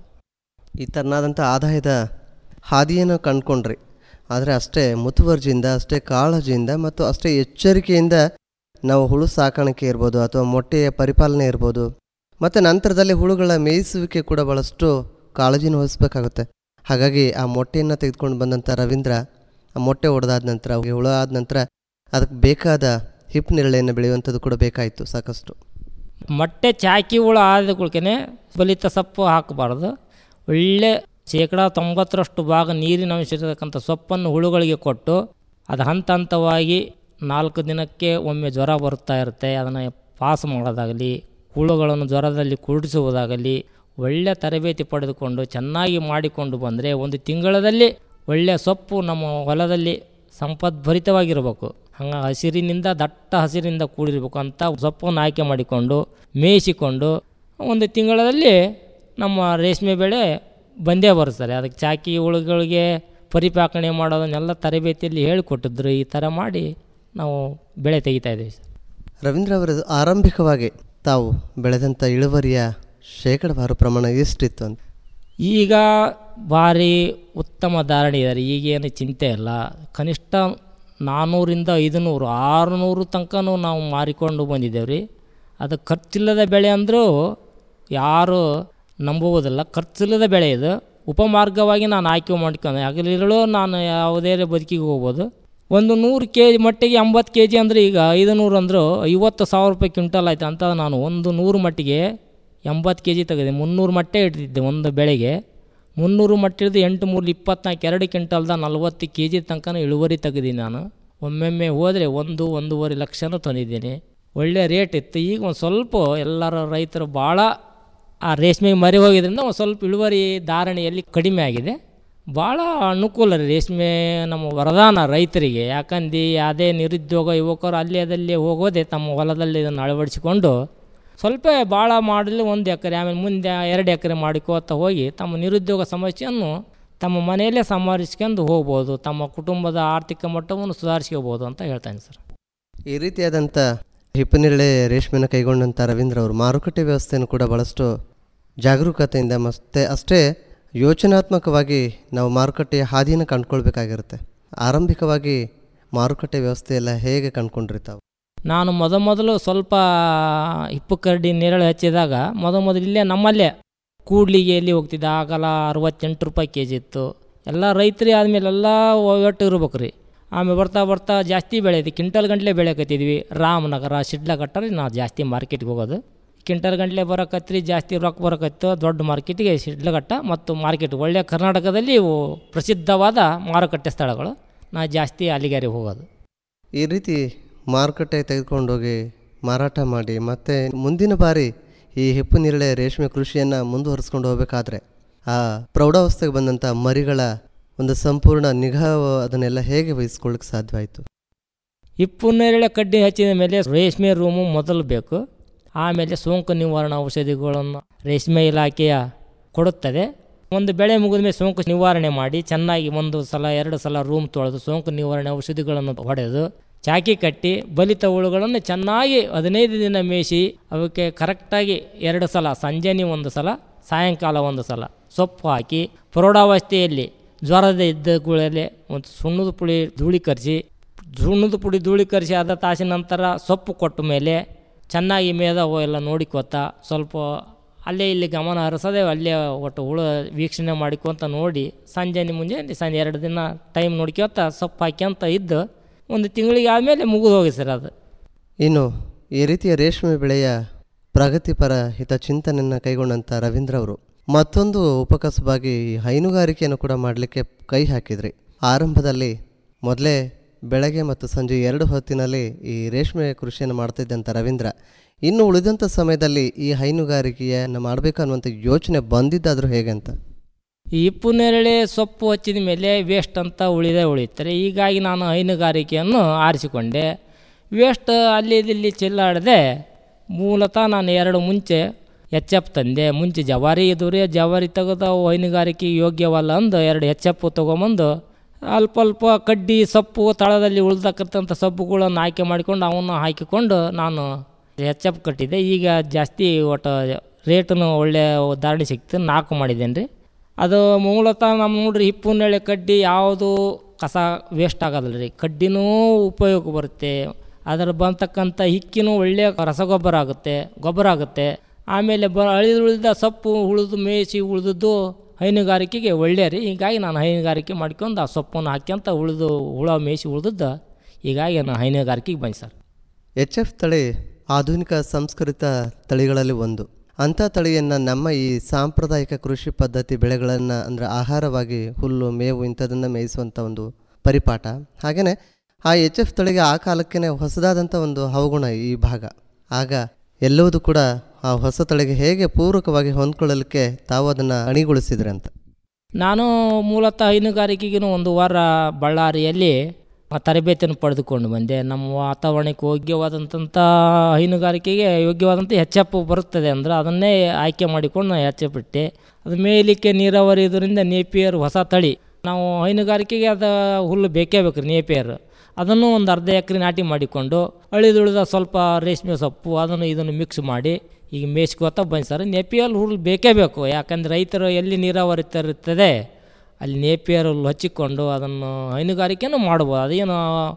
ಈ ಥರನಾದಂಥ ಆದಾಯದ ಹಾದಿಯನ್ನು ಕಂಡ್ಕೊಂಡ್ರಿ ಆದರೆ ಅಷ್ಟೇ ಮುತುವರ್ಜಿಯಿಂದ ಅಷ್ಟೇ ಕಾಳಜಿಯಿಂದ ಮತ್ತು ಅಷ್ಟೇ ಎಚ್ಚರಿಕೆಯಿಂದ ನಾವು ಹುಳು ಸಾಕಾಣಿಕೆ ಇರ್ಬೋದು ಅಥವಾ ಮೊಟ್ಟೆಯ ಪರಿಪಾಲನೆ ಇರ್ಬೋದು ಮತ್ತು ನಂತರದಲ್ಲಿ ಹುಳುಗಳ ಮೇಯಿಸುವಿಕೆ ಕೂಡ ಭಾಳಷ್ಟು ಕಾಳಜಿನ ವಹಿಸ್ಬೇಕಾಗುತ್ತೆ ಹಾಗಾಗಿ ಆ ಮೊಟ್ಟೆಯನ್ನು ತೆಗೆದುಕೊಂಡು ಬಂದಂಥ ರವೀಂದ್ರ ಆ ಮೊಟ್ಟೆ ಹೊಡೆದಾದ ನಂತರ ಅವುಗೆ ಹುಳು ಆದ ನಂತರ ಅದಕ್ಕೆ ಬೇಕಾದ ಹಿಪ್ ನೇರಳೆಯನ್ನು ಬೆಳೆಯುವಂಥದ್ದು ಕೂಡ ಬೇಕಾಯಿತು ಸಾಕಷ್ಟು ಮೊಟ್ಟೆ ಚಾಕಿ ಹುಳು ಆದ ಕುಳ್ಕೆನೆ ಬಲಿತ ಸೊಪ್ಪು ಹಾಕಬಾರ್ದು ಒಳ್ಳೆ ಶೇಕಡ ತೊಂಬತ್ತರಷ್ಟು ಭಾಗ ನೀರಿನ ಅಂಶ ಇರತಕ್ಕಂಥ ಸೊಪ್ಪನ್ನು ಹುಳುಗಳಿಗೆ ಕೊಟ್ಟು ಅದು ಹಂತ ಹಂತವಾಗಿ ನಾಲ್ಕು ದಿನಕ್ಕೆ ಒಮ್ಮೆ ಜ್ವರ ಬರ್ತಾ ಇರುತ್ತೆ ಅದನ್ನು ಪಾಸ್ ಮಾಡೋದಾಗಲಿ ಹುಳುಗಳನ್ನು ಜ್ವರದಲ್ಲಿ ಕುರುಡಿಸುವುದಾಗಲಿ ಒಳ್ಳೆಯ ತರಬೇತಿ ಪಡೆದುಕೊಂಡು ಚೆನ್ನಾಗಿ ಮಾಡಿಕೊಂಡು ಬಂದರೆ ಒಂದು ತಿಂಗಳದಲ್ಲಿ ಒಳ್ಳೆಯ ಸೊಪ್ಪು ನಮ್ಮ ಹೊಲದಲ್ಲಿ ಸಂಪದ್ಭರಿತವಾಗಿರಬೇಕು ಹಂಗೆ ಹಸಿರಿನಿಂದ ದಟ್ಟ ಹಸಿರಿನಿಂದ ಕೂಡಿರಬೇಕು ಅಂತ ಸೊಪ್ಪನ್ನು ಆಯ್ಕೆ ಮಾಡಿಕೊಂಡು ಮೇಯಿಸಿಕೊಂಡು ಒಂದು ತಿಂಗಳಲ್ಲಿ ನಮ್ಮ ರೇಷ್ಮೆ ಬೆಳೆ ಬಂದೇ ಬರುತ್ತಾರೆ ಅದಕ್ಕೆ ಚಾಕಿ ಹುಳುಗಳಿಗೆ ಪರಿಪಾಕಣೆ ಮಾಡೋದನ್ನೆಲ್ಲ ತರಬೇತಿಯಲ್ಲಿ ಹೇಳಿಕೊಟ್ಟಿದ್ರು ಈ ಥರ ಮಾಡಿ ನಾವು ಬೆಳೆ ತೆಗಿತಾ ಇದ್ದೀವಿ ಸರ್ ರವೀಂದ್ರ ಅವರ ಆರಂಭಿಕವಾಗಿ ತಾವು ಬೆಳೆದಂಥ ಇಳುವರಿಯ ಶೇಕಡವಾರು ಪ್ರಮಾಣ ಎಷ್ಟಿತ್ತು ಅಂತ ಈಗ ಭಾರಿ ಉತ್ತಮ ಧಾರಣೆ ಇದ್ದಾರೆ ಈಗೇನು ಚಿಂತೆ ಇಲ್ಲ ಕನಿಷ್ಠ ನಾನ್ನೂರಿಂದ ಐದುನೂರು ಆರುನೂರು ತನಕನೂ ನಾವು ಮಾರಿಕೊಂಡು ಬಂದಿದ್ದೇವೆ ರೀ ಅದು ಖರ್ಚಿಲ್ಲದ ಬೆಳೆ ಅಂದರೂ ಯಾರು ನಂಬುವುದಿಲ್ಲ ಖರ್ಚಿಲ್ಲದ ಬೆಳೆ ಇದು ಉಪಮಾರ್ಗವಾಗಿ ನಾನು ಆಯ್ಕೆ ಮಾಡ್ಕೊಂಡು ಹಗಲಿರುಳು ನಾನು ಯಾವುದೇ ಬದುಕಿಗೆ ಹೋಗ್ಬೋದು ಒಂದು ನೂರು ಕೆ ಜಿ ಮಟ್ಟಿಗೆ ಎಂಬತ್ತು ಕೆ ಜಿ ಅಂದರೆ ಈಗ ಐದು ನೂರು ಅಂದರೂ ಐವತ್ತು ಸಾವಿರ ರೂಪಾಯಿ ಕ್ವಿಂಟಲ್ ಆಯ್ತು ಅಂತ ನಾನು ಒಂದು ನೂರು ಮಟ್ಟಿಗೆ ಎಂಬತ್ತು ಕೆ ಜಿ ತೆಗೆದೆ ಮುನ್ನೂರು ಮಟ್ಟೆ ಇಡ್ತಿದ್ದೆ ಒಂದು ಬೆಳೆಗೆ ಮುನ್ನೂರು ಮಟ್ಟ ಹಿಡಿದು ಎಂಟು ಮೂರು ಇಪ್ಪತ್ನಾಲ್ಕು ಎರಡು ಕ್ವಿಂಟಲ್ದ ನಲ್ವತ್ತು ಕೆ ಜಿ ತನಕ ಇಳುವರಿ ತೆಗೆದೀನಿ ನಾನು ಒಮ್ಮೊಮ್ಮೆ ಹೋದರೆ ಒಂದು ಒಂದೂವರೆ ಲಕ್ಷನೂ ತಂದಿದ್ದೀನಿ ಒಳ್ಳೆಯ ರೇಟ್ ಇತ್ತು ಈಗ ಒಂದು ಸ್ವಲ್ಪ ಎಲ್ಲರ ರೈತರು ಭಾಳ ಆ ರೇಷ್ಮೆಗೆ ಮರಿ ಹೋಗಿದ್ರಿಂದ ಒಂದು ಸ್ವಲ್ಪ ಇಳುವರಿ ಧಾರಣೆಯಲ್ಲಿ ಕಡಿಮೆ ಆಗಿದೆ ಭಾಳ ಅನುಕೂಲ ರೀ ರೇಷ್ಮೆ ನಮ್ಮ ವರದಾನ ರೈತರಿಗೆ ಯಾಕಂದು ಯಾವುದೇ ನಿರುದ್ಯೋಗ ಯುವಕರು ಅಲ್ಲಿ ಅದಲ್ಲಿ ಹೋಗೋದೆ ತಮ್ಮ ಹೊಲದಲ್ಲಿ ಇದನ್ನು ಅಳವಡಿಸಿಕೊಂಡು ಸ್ವಲ್ಪ ಭಾಳ ಮಾಡಲಿ ಒಂದು ಎಕರೆ ಆಮೇಲೆ ಮುಂದೆ ಎರಡು ಎಕರೆ ಮಾಡಿಕೋತ ಹೋಗಿ ತಮ್ಮ ನಿರುದ್ಯೋಗ ಸಮಸ್ಯೆಯನ್ನು ತಮ್ಮ ಮನೆಯಲ್ಲೇ ಸಂಭಾಳಿಸ್ಕೊಂಡು ಹೋಗ್ಬೋದು ತಮ್ಮ ಕುಟುಂಬದ ಆರ್ಥಿಕ ಮಟ್ಟವನ್ನು ಸುಧಾರಿಸ್ಕೋಬೋದು ಅಂತ ಹೇಳ್ತಾನೆ ಸರ್ ಈ ರೀತಿಯಾದಂಥ ಹಿಪ್ಪನೇರಳೆ ರೇಷ್ಮೆನ ಕೈಗೊಂಡಂಥ ರವೀಂದ್ರ ಅವರು ಮಾರುಕಟ್ಟೆ ವ್ಯವಸ್ಥೆಯನ್ನು ಕೂಡ ಭಾಳಷ್ಟು ಜಾಗರೂಕತೆಯಿಂದ ಮತ್ತೆ ಅಷ್ಟೇ ಯೋಚನಾತ್ಮಕವಾಗಿ ನಾವು ಮಾರುಕಟ್ಟೆಯ ಹಾದಿಯನ್ನು ಕಂಡುಕೊಳ್ಬೇಕಾಗಿರುತ್ತೆ ಆರಂಭಿಕವಾಗಿ ಮಾರುಕಟ್ಟೆ ವ್ಯವಸ್ಥೆ ಎಲ್ಲ ಹೇಗೆ ಕಂಡುಕೊಂಡ್ರಿ ತಾವು ನಾನು ಮೊದ ಮೊದಲು ಸ್ವಲ್ಪ ಹಿಪ್ಪು ಕರಡಿ ನೆರಳು ಹಚ್ಚಿದಾಗ ಮೊದ ಮೊದಲು ಇಲ್ಲೇ ನಮ್ಮಲ್ಲೇ ಕೂಡ್ಲಿಗೆ ಎಲ್ಲಿ ಹೋಗ್ತಿದ್ದೆ ಆಗಲ್ಲ ಅರವತ್ತೆಂಟು ರೂಪಾಯಿ ಕೆ ಜಿ ಇತ್ತು ಎಲ್ಲ ರೈತರಿ ಆದಮೇಲೆ ಎಲ್ಲ ಒಟ್ಟು ಇರ್ಬೇಕು ರೀ ಆಮೇಲೆ ಬರ್ತಾ ಬರ್ತಾ ಜಾಸ್ತಿ ಬೆಳೆದು ಕ್ವಿಂಟಲ್ ಗಂಟ್ಲೆ ಬೆಳೆಕತ್ತಿದ್ವಿ ರಾಮನಗರ ಶಿಡ್ಲಘಟ್ಟ ರೀ ನಾವು ಜಾಸ್ತಿ ಮಾರ್ಕೆಟ್ಗೆ ಹೋಗೋದು ಕ್ವಿಂಟಲ್ ಗಂಟ್ಲೆ ಬರೋಕತ್ರಿ ಜಾಸ್ತಿ ರೊಕ್ಕ ಬರೋಕತ್ತು ದೊಡ್ಡ ಮಾರ್ಕೆಟಿಗೆ ಶಿಡ್ಲಘಟ್ಟ ಮತ್ತು ಮಾರ್ಕೆಟ್ ಒಳ್ಳೆಯ ಕರ್ನಾಟಕದಲ್ಲಿ ಇವು ಪ್ರಸಿದ್ಧವಾದ ಮಾರುಕಟ್ಟೆ ಸ್ಥಳಗಳು ನಾ ಜಾಸ್ತಿ ಅಲ್ಲಿಗಾರಿ ಹೋಗೋದು ಈ ರೀತಿ ಮಾರುಕಟ್ಟೆ ತೆಗೆದುಕೊಂಡೋಗಿ ಮಾರಾಟ ಮಾಡಿ ಮತ್ತು ಮುಂದಿನ ಬಾರಿ ಈ ಹಿಪ್ಪು ನೇರಳೆ ರೇಷ್ಮೆ ಕೃಷಿಯನ್ನು ಮುಂದುವರಿಸ್ಕೊಂಡು ಹೋಗಬೇಕಾದ್ರೆ ಆ ಪ್ರೌಢಾವಸ್ಥೆಗೆ ಬಂದಂಥ ಮರಿಗಳ ಒಂದು ಸಂಪೂರ್ಣ ನಿಗಾ ಅದನ್ನೆಲ್ಲ ಹೇಗೆ ವಹಿಸ್ಕೊಳ್ಳಿಕ್ಕೆ ಸಾಧ್ಯವಾಯಿತು ಹಿಪ್ಪು ನೇರಳೆ ಕಡ್ಡಿ ಹಚ್ಚಿದ ಮೇಲೆ ರೇಷ್ಮೆ ರೂಮು ಮೊದಲು ಬೇಕು ಆಮೇಲೆ ಸೋಂಕು ನಿವಾರಣಾ ಔಷಧಿಗಳನ್ನು ರೇಷ್ಮೆ ಇಲಾಖೆಯ ಕೊಡುತ್ತದೆ ಒಂದು ಬೆಳೆ ಮುಗಿದ ಮೇಲೆ ಸೋಂಕು ನಿವಾರಣೆ ಮಾಡಿ ಚೆನ್ನಾಗಿ ಒಂದು ಸಲ ಎರಡು ಸಲ ರೂಮ್ ತೊಳೆದು ಸೋಂಕು ನಿವಾರಣೆ ಔಷಧಿಗಳನ್ನು ಹೊಡೆದು ಚಾಕಿ ಕಟ್ಟಿ ಬಲಿತ ಹುಳುಗಳನ್ನು ಚೆನ್ನಾಗಿ ಹದಿನೈದು ದಿನ ಮೇಯಿಸಿ ಅವಕ್ಕೆ ಕರೆಕ್ಟಾಗಿ ಎರಡು ಸಲ ಸಂಜೆನೆ ಒಂದು ಸಲ ಸಾಯಂಕಾಲ ಒಂದು ಸಲ ಸೊಪ್ಪು ಹಾಕಿ ಪ್ರೌಢಾವಸ್ಥೆಯಲ್ಲಿ ಜ್ವರದ ಇದ್ದಗಳಲ್ಲಿ ಒಂದು ಸುಣ್ಣದ ಪುಡಿ ಧೂಳೀಕರಿಸಿ ಸುಣ್ಣದ ಪುಡಿ ಧೂಳೀಕರಿಸಿ ಅರ್ಧ ತಾಸಿನ ನಂತರ ಸೊಪ್ಪು ಕೊಟ್ಟ ಮೇಲೆ ಚೆನ್ನಾಗಿ ಮೇದವು ಎಲ್ಲ ನೋಡಿಕೊತ ಸ್ವಲ್ಪ ಅಲ್ಲೇ ಇಲ್ಲಿ ಗಮನ ಹರಿಸದೆ ಅಲ್ಲೇ ಒಟ್ಟು ಹುಳು ವೀಕ್ಷಣೆ ಮಾಡಿಕೊಂತ ನೋಡಿ ಸಂಜೆ ಮುಂಜಾನೆ ಸಂಜೆ ಎರಡು ದಿನ ಟೈಮ್ ನೋಡ್ಕೊತ ಸೊಪ್ಪು ಹಾಕ್ಯಂತ ಇದ್ದು ಒಂದು ತಿಂಗಳಿಗೆ ಆದಮೇಲೆ ಮುಗಿದು ಹೋಗಿ ಸರ್ ಅದು ಇನ್ನು ಈ ರೀತಿಯ ರೇಷ್ಮೆ ಬೆಳೆಯ ಪ್ರಗತಿಪರ ಹಿತಚಿಂತನೆಯನ್ನು ಕೈಗೊಂಡಂಥ ರವೀಂದ್ರ ಅವರು ಮತ್ತೊಂದು ಉಪಕಸಬಾಗಿ ಈ ಹೈನುಗಾರಿಕೆಯನ್ನು ಕೂಡ ಮಾಡಲಿಕ್ಕೆ ಕೈ ಹಾಕಿದ್ರಿ ಆರಂಭದಲ್ಲಿ ಮೊದಲೇ ಬೆಳಗ್ಗೆ ಮತ್ತು ಸಂಜೆ ಎರಡು ಹೊತ್ತಿನಲ್ಲಿ ಈ ರೇಷ್ಮೆ ಕೃಷಿಯನ್ನು ಮಾಡ್ತಿದ್ದಂಥ ರವೀಂದ್ರ ಇನ್ನು ಉಳಿದಂಥ ಸಮಯದಲ್ಲಿ ಈ ಹೈನುಗಾರಿಕೆಯನ್ನು ಮಾಡಬೇಕು ಅನ್ನುವಂಥ ಯೋಚನೆ ಬಂದಿದ್ದಾದರೂ ಹೇಗೆ ಅಂತ ಈ ಇಪ್ಪು ನೇರಳೆ ಸೊಪ್ಪು ಹಚ್ಚಿದ ಮೇಲೆ ವೇಸ್ಟ್ ಅಂತ ಉಳಿದೇ ಉಳಿತಾರೆ ಹೀಗಾಗಿ ನಾನು ಹೈನುಗಾರಿಕೆಯನ್ನು ಆರಿಸಿಕೊಂಡೆ ವೇಸ್ಟ್ ಅಲ್ಲಿ ಇಲ್ಲಿ ಚೆಲ್ಲಾಡದೆ ಮೂಲತಃ ನಾನು ಎರಡು ಮುಂಚೆ ಎಚ್ ಎಫ್ ತಂದೆ ಮುಂಚೆ ಜವಾರಿ ಇದ್ದು ರೀ ಜವಾರಿ ತೆಗೆದು ಅವು ಹೈನುಗಾರಿಕೆಗೆ ಯೋಗ್ಯವಲ್ಲ ಅಂದು ಎರಡು ಎಚ್ ಎಫ್ ತೊಗೊಂಬಂದು ಅಲ್ಪ ಅಲ್ಪ ಕಡ್ಡಿ ಸೊಪ್ಪು ತಳದಲ್ಲಿ ಉಳ್ದಕ್ಕಂಥ ಸೊಪ್ಪುಗಳನ್ನು ಆಯ್ಕೆ ಮಾಡಿಕೊಂಡು ಅವನ್ನ ಹಾಕಿಕೊಂಡು ನಾನು ಎಚ್ ಎಫ್ ಕಟ್ಟಿದ್ದೆ ಈಗ ಜಾಸ್ತಿ ಒಟ್ಟು ರೇಟನು ಒಳ್ಳೆ ಧಾರಣೆ ಸಿಕ್ತು ನಾಲ್ಕು ಮಾಡಿದ್ದೇನೆ ರೀ ಅದು ಮೂಲತಃ ನಮ್ಮ ನೋಡ್ರಿ ಹಿಪ್ಪುನೆಳೆ ಕಡ್ಡಿ ಯಾವುದು ಕಸ ವೇಸ್ಟ್ ಆಗೋದಿಲ್ಲ ರೀ ಕಡ್ಡಿನೂ ಉಪಯೋಗ ಬರುತ್ತೆ ಅದರ ಬಂತಕ್ಕಂಥ ಹಿಕ್ಕಿನೂ ಒಳ್ಳೆಯ ರಸಗೊಬ್ಬರ ಆಗುತ್ತೆ ಗೊಬ್ಬರ ಆಗುತ್ತೆ ಆಮೇಲೆ ಬ ಅಳಿದು ಉಳಿದ ಸೊಪ್ಪು ಉಳಿದು ಮೇಯಿಸಿ ಉಳಿದದ್ದು ಹೈನುಗಾರಿಕೆಗೆ ಒಳ್ಳೆಯ ರೀ ಹೀಗಾಗಿ ನಾನು ಹೈನುಗಾರಿಕೆ ಮಾಡ್ಕೊಂಡು ಆ ಸೊಪ್ಪನ್ನು ಹಾಕ್ಯಂತ ಉಳಿದು ಹುಳ ಮೇಯಿಸಿ ಉಳಿದದ್ದು ಹೀಗಾಗಿ ನಾನು ಹೈನುಗಾರಿಕೆಗೆ ಬಂದೆ ಸರ್ ಎಚ್ ಎಫ್ ತಳಿ ಆಧುನಿಕ ಸಂಸ್ಕೃತ ತಳಿಗಳಲ್ಲಿ ಒಂದು ಅಂಥ ತಳಿಯನ್ನು ನಮ್ಮ ಈ ಸಾಂಪ್ರದಾಯಿಕ ಕೃಷಿ ಪದ್ಧತಿ ಬೆಳೆಗಳನ್ನು ಅಂದರೆ ಆಹಾರವಾಗಿ ಹುಲ್ಲು ಮೇವು ಇಂಥದನ್ನು ಮೇಯಿಸುವಂಥ ಒಂದು ಪರಿಪಾಠ ಹಾಗೆಯೇ ಆ ಎಚ್ ಎಫ್ ತಳಿಗೆ ಆ ಕಾಲಕ್ಕೆ ಹೊಸದಾದಂಥ ಒಂದು ಹವಗುಣ ಈ ಭಾಗ ಆಗ ಎಲ್ಲವೂ ಕೂಡ ಆ ಹೊಸ ತಳಿಗೆ ಹೇಗೆ ಪೂರಕವಾಗಿ ಹೊಂದ್ಕೊಳ್ಳಲಿಕ್ಕೆ ತಾವು ಅದನ್ನು ಅಣಿಗೊಳಿಸಿದ್ರಿ ಅಂತ ನಾನು ಮೂಲತಃ ಹೈನುಗಾರಿಕೆಗೂ ಒಂದು ವಾರ ಬಳ್ಳಾರಿಯಲ್ಲಿ ತರಬೇತಿಯನ್ನು ಪಡೆದುಕೊಂಡು ಬಂದೆ ನಮ್ಮ ವಾತಾವರಣಕ್ಕೆ ಯೋಗ್ಯವಾದಂಥ ಹೈನುಗಾರಿಕೆಗೆ ಯೋಗ್ಯವಾದಂಥ ಹೆಚ್ಚಪ್ಪು ಬರುತ್ತದೆ ಅಂದರೆ ಅದನ್ನೇ ಆಯ್ಕೆ ಮಾಡಿಕೊಂಡು ನಾನು ಹೆಚ್ಚಪ್ಪಿಟ್ಟೆ ಅದು ಮೇಯಲಿಕ್ಕೆ ನೀರಾವರಿ ಇದರಿಂದ ನೇಪಿಯರ್ ಹೊಸ ತಳಿ ನಾವು ಹೈನುಗಾರಿಕೆಗೆ ಅದು ಹುಲ್ಲು ಬೇಕೇ ಬೇಕು ರೀ ನೇಪಿಯರ್ ಅದನ್ನು ಒಂದು ಅರ್ಧ ಎಕರೆ ನಾಟಿ ಮಾಡಿಕೊಂಡು ಅಳಿದುಳಿದ ಸ್ವಲ್ಪ ರೇಷ್ಮೆ ಸೊಪ್ಪು ಅದನ್ನು ಇದನ್ನು ಮಿಕ್ಸ್ ಮಾಡಿ ಈಗ ಮೇಯ್ಸ್ಕೋತ ಬಂದು ಸರ್ ನೇಪಿಯಲ್ ಹುಲ್ಲು ಬೇಕೇ ಬೇಕು ಯಾಕಂದರೆ ರೈತರು ಎಲ್ಲಿ ನೀರಾವರಿ ಇರ್ತದೆ ಅಲ್ಲಿ ನೇಪಿಯರ್ ಹುಲ್ಲು ಹಚ್ಚಿಕೊಂಡು ಅದನ್ನು ಹೈನುಗಾರಿಕೆನೂ ಮಾಡ್ಬೋದು ಅದೇನು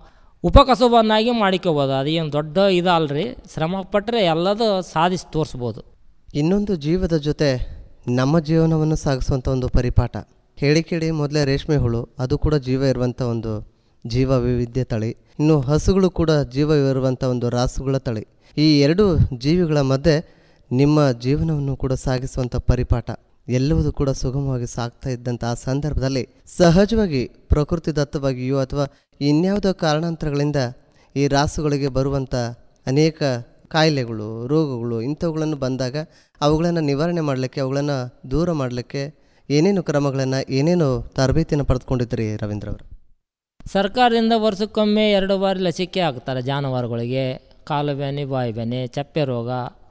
ಉಪಕಸಬನ್ನಾಗಿ ಮಾಡಿಕೋಬೋದು ಅದೇನು ದೊಡ್ಡ ಇದಲ್ರಿ ಶ್ರಮ ಪಟ್ಟರೆ ಎಲ್ಲದೂ ಸಾಧಿಸಿ ತೋರಿಸ್ಬೋದು ಇನ್ನೊಂದು ಜೀವದ ಜೊತೆ ನಮ್ಮ ಜೀವನವನ್ನು ಸಾಗಿಸುವಂಥ ಒಂದು ಪರಿಪಾಠ ಹೇಳಿ ಕೇಳಿ ಮೊದಲೇ ರೇಷ್ಮೆ ಹುಳು ಅದು ಕೂಡ ಜೀವ ಇರುವಂಥ ಒಂದು ಜೀವ ವೈವಿಧ್ಯ ತಳಿ ಇನ್ನು ಹಸುಗಳು ಕೂಡ ಜೀವ ಇರುವಂಥ ಒಂದು ರಾಸುಗಳ ತಳಿ ಈ ಎರಡು ಜೀವಿಗಳ ಮಧ್ಯೆ ನಿಮ್ಮ ಜೀವನವನ್ನು ಕೂಡ ಸಾಗಿಸುವಂಥ ಪರಿಪಾಠ ಎಲ್ಲವೂ ಕೂಡ ಸುಗಮವಾಗಿ ಸಾಗ್ತಾ ಇದ್ದಂಥ ಆ ಸಂದರ್ಭದಲ್ಲಿ ಸಹಜವಾಗಿ ಪ್ರಕೃತಿ ದತ್ತವಾಗಿಯೋ ಅಥವಾ ಇನ್ಯಾವುದೋ ಕಾರಣಾಂತರಗಳಿಂದ ಈ ರಾಸುಗಳಿಗೆ ಬರುವಂಥ ಅನೇಕ ಕಾಯಿಲೆಗಳು ರೋಗಗಳು ಇಂಥವುಗಳನ್ನು ಬಂದಾಗ ಅವುಗಳನ್ನು ನಿವಾರಣೆ ಮಾಡಲಿಕ್ಕೆ ಅವುಗಳನ್ನು ದೂರ ಮಾಡಲಿಕ್ಕೆ ಏನೇನು ಕ್ರಮಗಳನ್ನು ಏನೇನು ತರಬೇತಿಯನ್ನು ಪಡೆದುಕೊಂಡಿದ್ರಿ ರವೀಂದ್ರ ಅವರು ಸರ್ಕಾರದಿಂದ ವರ್ಷಕ್ಕೊಮ್ಮೆ ಎರಡು ಬಾರಿ ಲಸಿಕೆ ಹಾಕ್ತಾರೆ ಜಾನುವಾರುಗಳಿಗೆ ಕಾಲು ಬ್ಯಾನಿ ಬಾಯಿ ಬ್ಯಾನಿ ಚಪ್ಪೆ ರೋಗ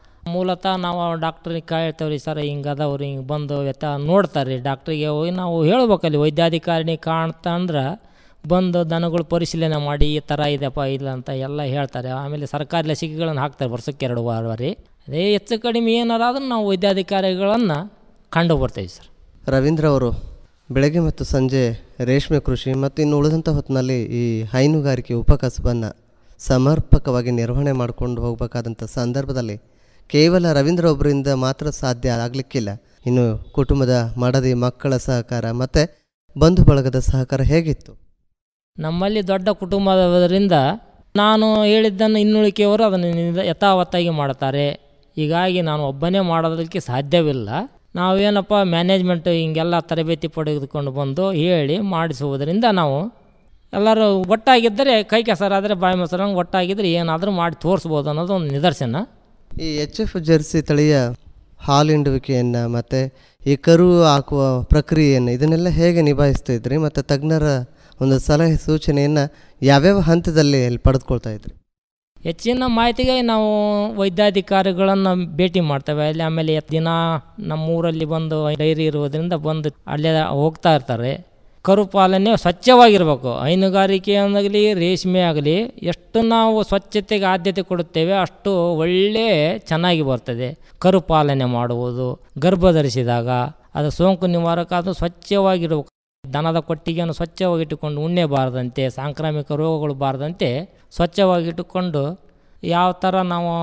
ಮೂಲತಃ ನಾವು ಡಾಕ್ಟ್ರಿಗೆ ಕೇಳ್ತೇವೆ ರೀ ಸರ್ ಹಿಂಗೆ ಅದಾವ್ರಿ ಹಿಂಗೆ ಬಂದು ವ್ಯತ ನೋಡ್ತಾರೆ ರೀ ಡಾಕ್ಟ್ರಿಗೆ ಹೋಗಿ ನಾವು ಹೇಳ್ಬೇಕಲ್ಲಿ ವೈದ್ಯಾಧಿಕಾರಿನಿ ಕಾಣ್ತಾ ಅಂದ್ರೆ ಬಂದು ದನಗಳು ಪರಿಶೀಲನೆ ಮಾಡಿ ಈ ಥರ ಇದೆಪ್ಪ ಇಲ್ಲ ಅಂತ ಎಲ್ಲ ಹೇಳ್ತಾರೆ ಆಮೇಲೆ ಸರ್ಕಾರಿ ಲಸಿಕೆಗಳನ್ನು ಹಾಕ್ತಾರೆ ವರ್ಷಕ್ಕೆ ಎರಡು ವಾರ ರೀ ಅದೇ ಹೆಚ್ಚು ಕಡಿಮೆ ಏನಾರ ಆದ್ರೂ ನಾವು ವೈದ್ಯಾಧಿಕಾರಿಗಳನ್ನು ಕಂಡು ಬರ್ತೀವಿ ಸರ್ ರವೀಂದ್ರ ಅವರು ಬೆಳಗ್ಗೆ ಮತ್ತು ಸಂಜೆ ರೇಷ್ಮೆ ಕೃಷಿ ಮತ್ತು ಇನ್ನು ಉಳಿದಂಥ ಹೊತ್ತಿನಲ್ಲಿ ಈ ಹೈನುಗಾರಿಕೆ ಉಪಕಸಬನ್ನು ಸಮರ್ಪಕವಾಗಿ ನಿರ್ವಹಣೆ ಮಾಡಿಕೊಂಡು ಹೋಗಬೇಕಾದಂಥ ಸಂದರ್ಭದಲ್ಲಿ ಕೇವಲ ರವೀಂದ್ರ ಒಬ್ಬರಿಂದ ಮಾತ್ರ ಸಾಧ್ಯ ಆಗಲಿಕ್ಕಿಲ್ಲ ಇನ್ನು ಕುಟುಂಬದ ಮಡದಿ ಮಕ್ಕಳ ಸಹಕಾರ ಮತ್ತು ಬಂಧು ಬಳಗದ ಸಹಕಾರ ಹೇಗಿತ್ತು ನಮ್ಮಲ್ಲಿ ದೊಡ್ಡ ಕುಟುಂಬದವರಿಂದ ನಾನು ಹೇಳಿದ್ದನ್ನು ಇನ್ನುಳಿಕೆಯವರು ಅದನ್ನು ನಿದ- ಯಥಾವತ್ತಾಗಿ ಮಾಡ್ತಾರೆ ಹೀಗಾಗಿ ನಾನು ಒಬ್ಬನೇ ಮಾಡೋದಕ್ಕೆ ಸಾಧ್ಯವಿಲ್ಲ ನಾವೇನಪ್ಪ ಮ್ಯಾನೇಜ್ಮೆಂಟ್ ಹಿಂಗೆಲ್ಲ ತರಬೇತಿ ಪಡೆದುಕೊಂಡು ಬಂದು ಹೇಳಿ ಮಾಡಿಸುವುದರಿಂದ ನಾವು ಎಲ್ಲರೂ ಒಟ್ಟಾಗಿದ್ದರೆ ಕೈ ಕೆಸರಾದರೆ ಬಾಯಿ ಮೊಸರಂಗೆ ಒಟ್ಟಾಗಿದ್ದರೆ ಏನಾದರೂ ಮಾಡಿ ತೋರಿಸ್ಬೋದು ಅನ್ನೋದು ಒಂದು ನಿದರ್ಶನ ಈ ಎಚ್ ಎಫ್ ಜರ್ಸಿ ತಳಿಯ ಹಾಲಿಂಡುವಿಕೆಯನ್ನು ಮತ್ತು ಈ ಕರು ಹಾಕುವ ಪ್ರಕ್ರಿಯೆಯನ್ನು ಇದನ್ನೆಲ್ಲ ಹೇಗೆ ನಿಭಾಯಿಸ್ತಾ ಇದ್ರಿ ಮತ್ತು ತಜ್ಞರ ಒಂದು ಸಲಹೆ ಸೂಚನೆಯನ್ನು ಯಾವ್ಯಾವ ಹಂತದಲ್ಲಿ ಅಲ್ಲಿ ಪಡೆದುಕೊಳ್ತಾ ಇದ್ರಿ ಹೆಚ್ಚಿನ ಮಾಹಿತಿಗೆ ನಾವು ವೈದ್ಯಾಧಿಕಾರಿಗಳನ್ನು ಭೇಟಿ ಮಾಡ್ತೇವೆ ಅಲ್ಲಿ ಆಮೇಲೆ ದಿನ ನಮ್ಮೂರಲ್ಲಿ ಬಂದು ಡೈರಿ ಇರುವುದರಿಂದ ಬಂದು ಅಲ್ಲೇ ಹೋಗ್ತಾ ಇರ್ತಾರೆ ಕರುಪಾಲನೆ ಸ್ವಚ್ಛವಾಗಿರಬೇಕು ಹೈನುಗಾರಿಕೆ ಆಗಲಿ ರೇಷ್ಮೆ ಆಗಲಿ ಎಷ್ಟು ನಾವು ಸ್ವಚ್ಛತೆಗೆ ಆದ್ಯತೆ ಕೊಡುತ್ತೇವೆ ಅಷ್ಟು ಒಳ್ಳೆ ಚೆನ್ನಾಗಿ ಬರ್ತದೆ ಕರುಪಾಲನೆ ಮಾಡುವುದು ಗರ್ಭ ಧರಿಸಿದಾಗ ಅದು ಸೋಂಕು ನಿವಾರಕ ಅದು ಸ್ವಚ್ಛವಾಗಿರಬೇಕು ದನದ ಕೊಟ್ಟಿಗೆಯನ್ನು ಸ್ವಚ್ಛವಾಗಿಟ್ಟುಕೊಂಡು ಉಣ್ಣೆ ಬಾರದಂತೆ ಸಾಂಕ್ರಾಮಿಕ ರೋಗಗಳು ಬಾರದಂತೆ ಸ್ವಚ್ಛವಾಗಿಟ್ಟುಕೊಂಡು ಯಾವ ಥರ ನಾವು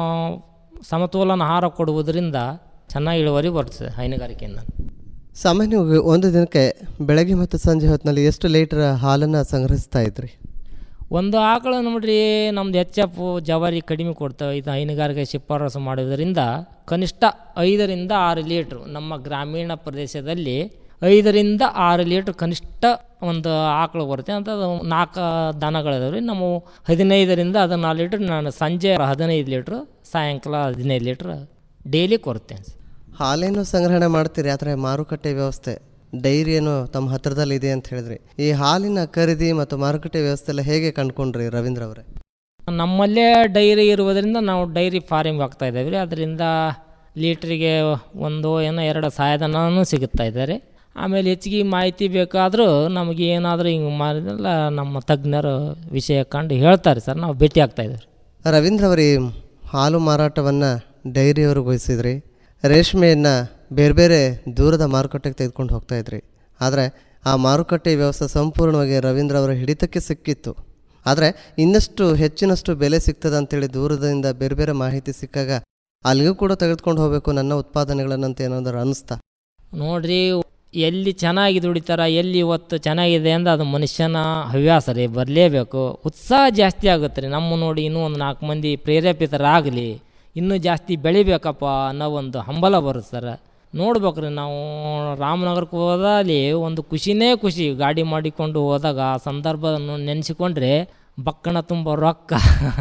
ಸಮತೋಲನ ಆಹಾರ ಕೊಡುವುದರಿಂದ ಚೆನ್ನಾಗಿ ಇಳುವರಿ ಬರ್ತದೆ ಹೈನುಗಾರಿಕೆಯಿಂದ ಸಾಮಾನ್ಯವಾಗಿ ಒಂದು ದಿನಕ್ಕೆ ಬೆಳಗ್ಗೆ ಮತ್ತು ಸಂಜೆ ಹೊತ್ತಿನಲ್ಲಿ ಎಷ್ಟು ಲೀಟರ್ ಹಾಲನ್ನು ಸಂಗ್ರಹಿಸ್ತಾ ಇದ್ರಿ ಒಂದು ಆಕಳು ನೋಡ್ರಿ ನಮ್ದು ಹೆಚ್ಚಪ್ಪು ಜವಾರಿ ಕಡಿಮೆ ಕೊಡ್ತೇವೆ ಇದು ಹೈನುಗಾರಿಕೆ ಶಿಫಾರಸು ಮಾಡೋದರಿಂದ ಕನಿಷ್ಠ ಐದರಿಂದ ಆರು ಲೀಟ್ರು ನಮ್ಮ ಗ್ರಾಮೀಣ ಪ್ರದೇಶದಲ್ಲಿ ಐದರಿಂದ ಆರು ಲೀಟ್ರ್ ಕನಿಷ್ಠ ಒಂದು ಆಕಳು ಬರುತ್ತೆ ಅಂತ ಅದು ನಾಲ್ಕು ದನಗಳಿದಾವೆ ರೀ ನಮ್ಮ ಹದಿನೈದರಿಂದ ಹದಿನಾರು ಲೀಟ್ರ್ ನಾನು ಸಂಜೆ ಹದಿನೈದು ಲೀಟ್ರ್ ಸಾಯಂಕಾಲ ಹದಿನೈದು ಲೀಟ್ರ್ ಡೈಲಿ ಕೊಡ್ತೇನೆ ಹಾಲೇನು ಸಂಗ್ರಹಣೆ ಮಾಡ್ತೀರಿ ಆದರೆ ಮಾರುಕಟ್ಟೆ ವ್ಯವಸ್ಥೆ ಡೈರಿ ಏನು ತಮ್ಮ ಹತ್ತಿರದಲ್ಲಿ ಇದೆ ಅಂತ ಹೇಳಿದ್ರಿ ಈ ಹಾಲಿನ ಖರೀದಿ ಮತ್ತು ಮಾರುಕಟ್ಟೆ ವ್ಯವಸ್ಥೆ ಎಲ್ಲ ಹೇಗೆ ಕಂಡುಕೊಂಡ್ರಿ ರವೀಂದ್ರ ಅವರೇ ನಮ್ಮಲ್ಲೇ ಡೈರಿ ಇರುವುದರಿಂದ ನಾವು ಡೈರಿ ಫಾರ್ಮಿಂಗ್ ಆಗ್ತಾ ಇದ್ದೇವೆ ರೀ ಅದರಿಂದ ಲೀಟ್ರಿಗೆ ಒಂದು ಏನೋ ಎರಡು ಸಹಾಯಧನನೂ ಸಿಗುತ್ತಾ ಇದ್ದಾರೆ ಆಮೇಲೆ ಹೆಚ್ಚಿಗೆ ಮಾಹಿತಿ ಬೇಕಾದರೂ ನಮಗೆ ಏನಾದರೂ ಹಿಂಗೆ ಮಾಡಿದ್ರಲ್ಲ ನಮ್ಮ ತಜ್ಞರು ವಿಷಯ ಕಂಡು ಹೇಳ್ತಾರೆ ಸರ್ ನಾವು ಭೇಟಿ ಆಗ್ತಾ ಇದ್ದೇವೆ ರವೀಂದ್ರ ಅವರೇ ಹಾಲು ಮಾರಾಟವನ್ನು ಡೈರಿಯವ್ರಿಗೆ ವಹಿಸಿದ್ರಿ ರೇಷ್ಮೆಯನ್ನು ಬೇರೆ ಬೇರೆ ದೂರದ ಮಾರುಕಟ್ಟೆಗೆ ತೆಗೆದುಕೊಂಡು ಹೋಗ್ತಾ ಇದ್ರಿ ಆದರೆ ಆ ಮಾರುಕಟ್ಟೆ ವ್ಯವಸ್ಥೆ ಸಂಪೂರ್ಣವಾಗಿ ರವೀಂದ್ರ ಅವರ ಹಿಡಿತಕ್ಕೆ ಸಿಕ್ಕಿತ್ತು ಆದರೆ ಇನ್ನಷ್ಟು ಹೆಚ್ಚಿನಷ್ಟು ಬೆಲೆ ಸಿಗ್ತದೆ ಅಂತೇಳಿ ದೂರದಿಂದ ಬೇರೆ ಬೇರೆ ಮಾಹಿತಿ ಸಿಕ್ಕಾಗ ಅಲ್ಲಿಗೂ ಕೂಡ ತೆಗೆದುಕೊಂಡು ಹೋಗಬೇಕು ನನ್ನ ಉತ್ಪಾದನೆಗಳನ್ನಂತ ಏನಾದರೂ ಅನ್ನಿಸ್ತಾ ನೋಡ್ರಿ ಎಲ್ಲಿ ಚೆನ್ನಾಗಿ ದುಡಿತಾರ ಎಲ್ಲಿ ಇವತ್ತು ಚೆನ್ನಾಗಿದೆ ಅಂದ್ರೆ ಅದು ಮನುಷ್ಯನ ಹವ್ಯಾಸ ರೀ ಬರಲೇಬೇಕು ಉತ್ಸಾಹ ಜಾಸ್ತಿ ಆಗುತ್ತೆ ರೀ ನಮ್ಮ ನೋಡಿ ಇನ್ನೂ ಒಂದು ನಾಲ್ಕು ಮಂದಿ ಪ್ರೇರೇಪಿತರಾಗಲಿ ಇನ್ನೂ ಜಾಸ್ತಿ ಬೆಳಿಬೇಕಪ್ಪ ಅನ್ನೋ ಒಂದು ಹಂಬಲ ಬರುತ್ತೆ ಸರ್ ನೋಡ್ಬೇಕ್ರಿ ನಾವು ರಾಮನಗರಕ್ಕೆ ಹೋದಲ್ಲಿ ಒಂದು ಖುಷಿನೇ ಖುಷಿ ಗಾಡಿ ಮಾಡಿಕೊಂಡು ಹೋದಾಗ ಆ ಸಂದರ್ಭವನ್ನು ನೆನೆಸಿಕೊಂಡ್ರೆ ಬಕ್ಕಣ ತುಂಬ ರೊಕ್ಕ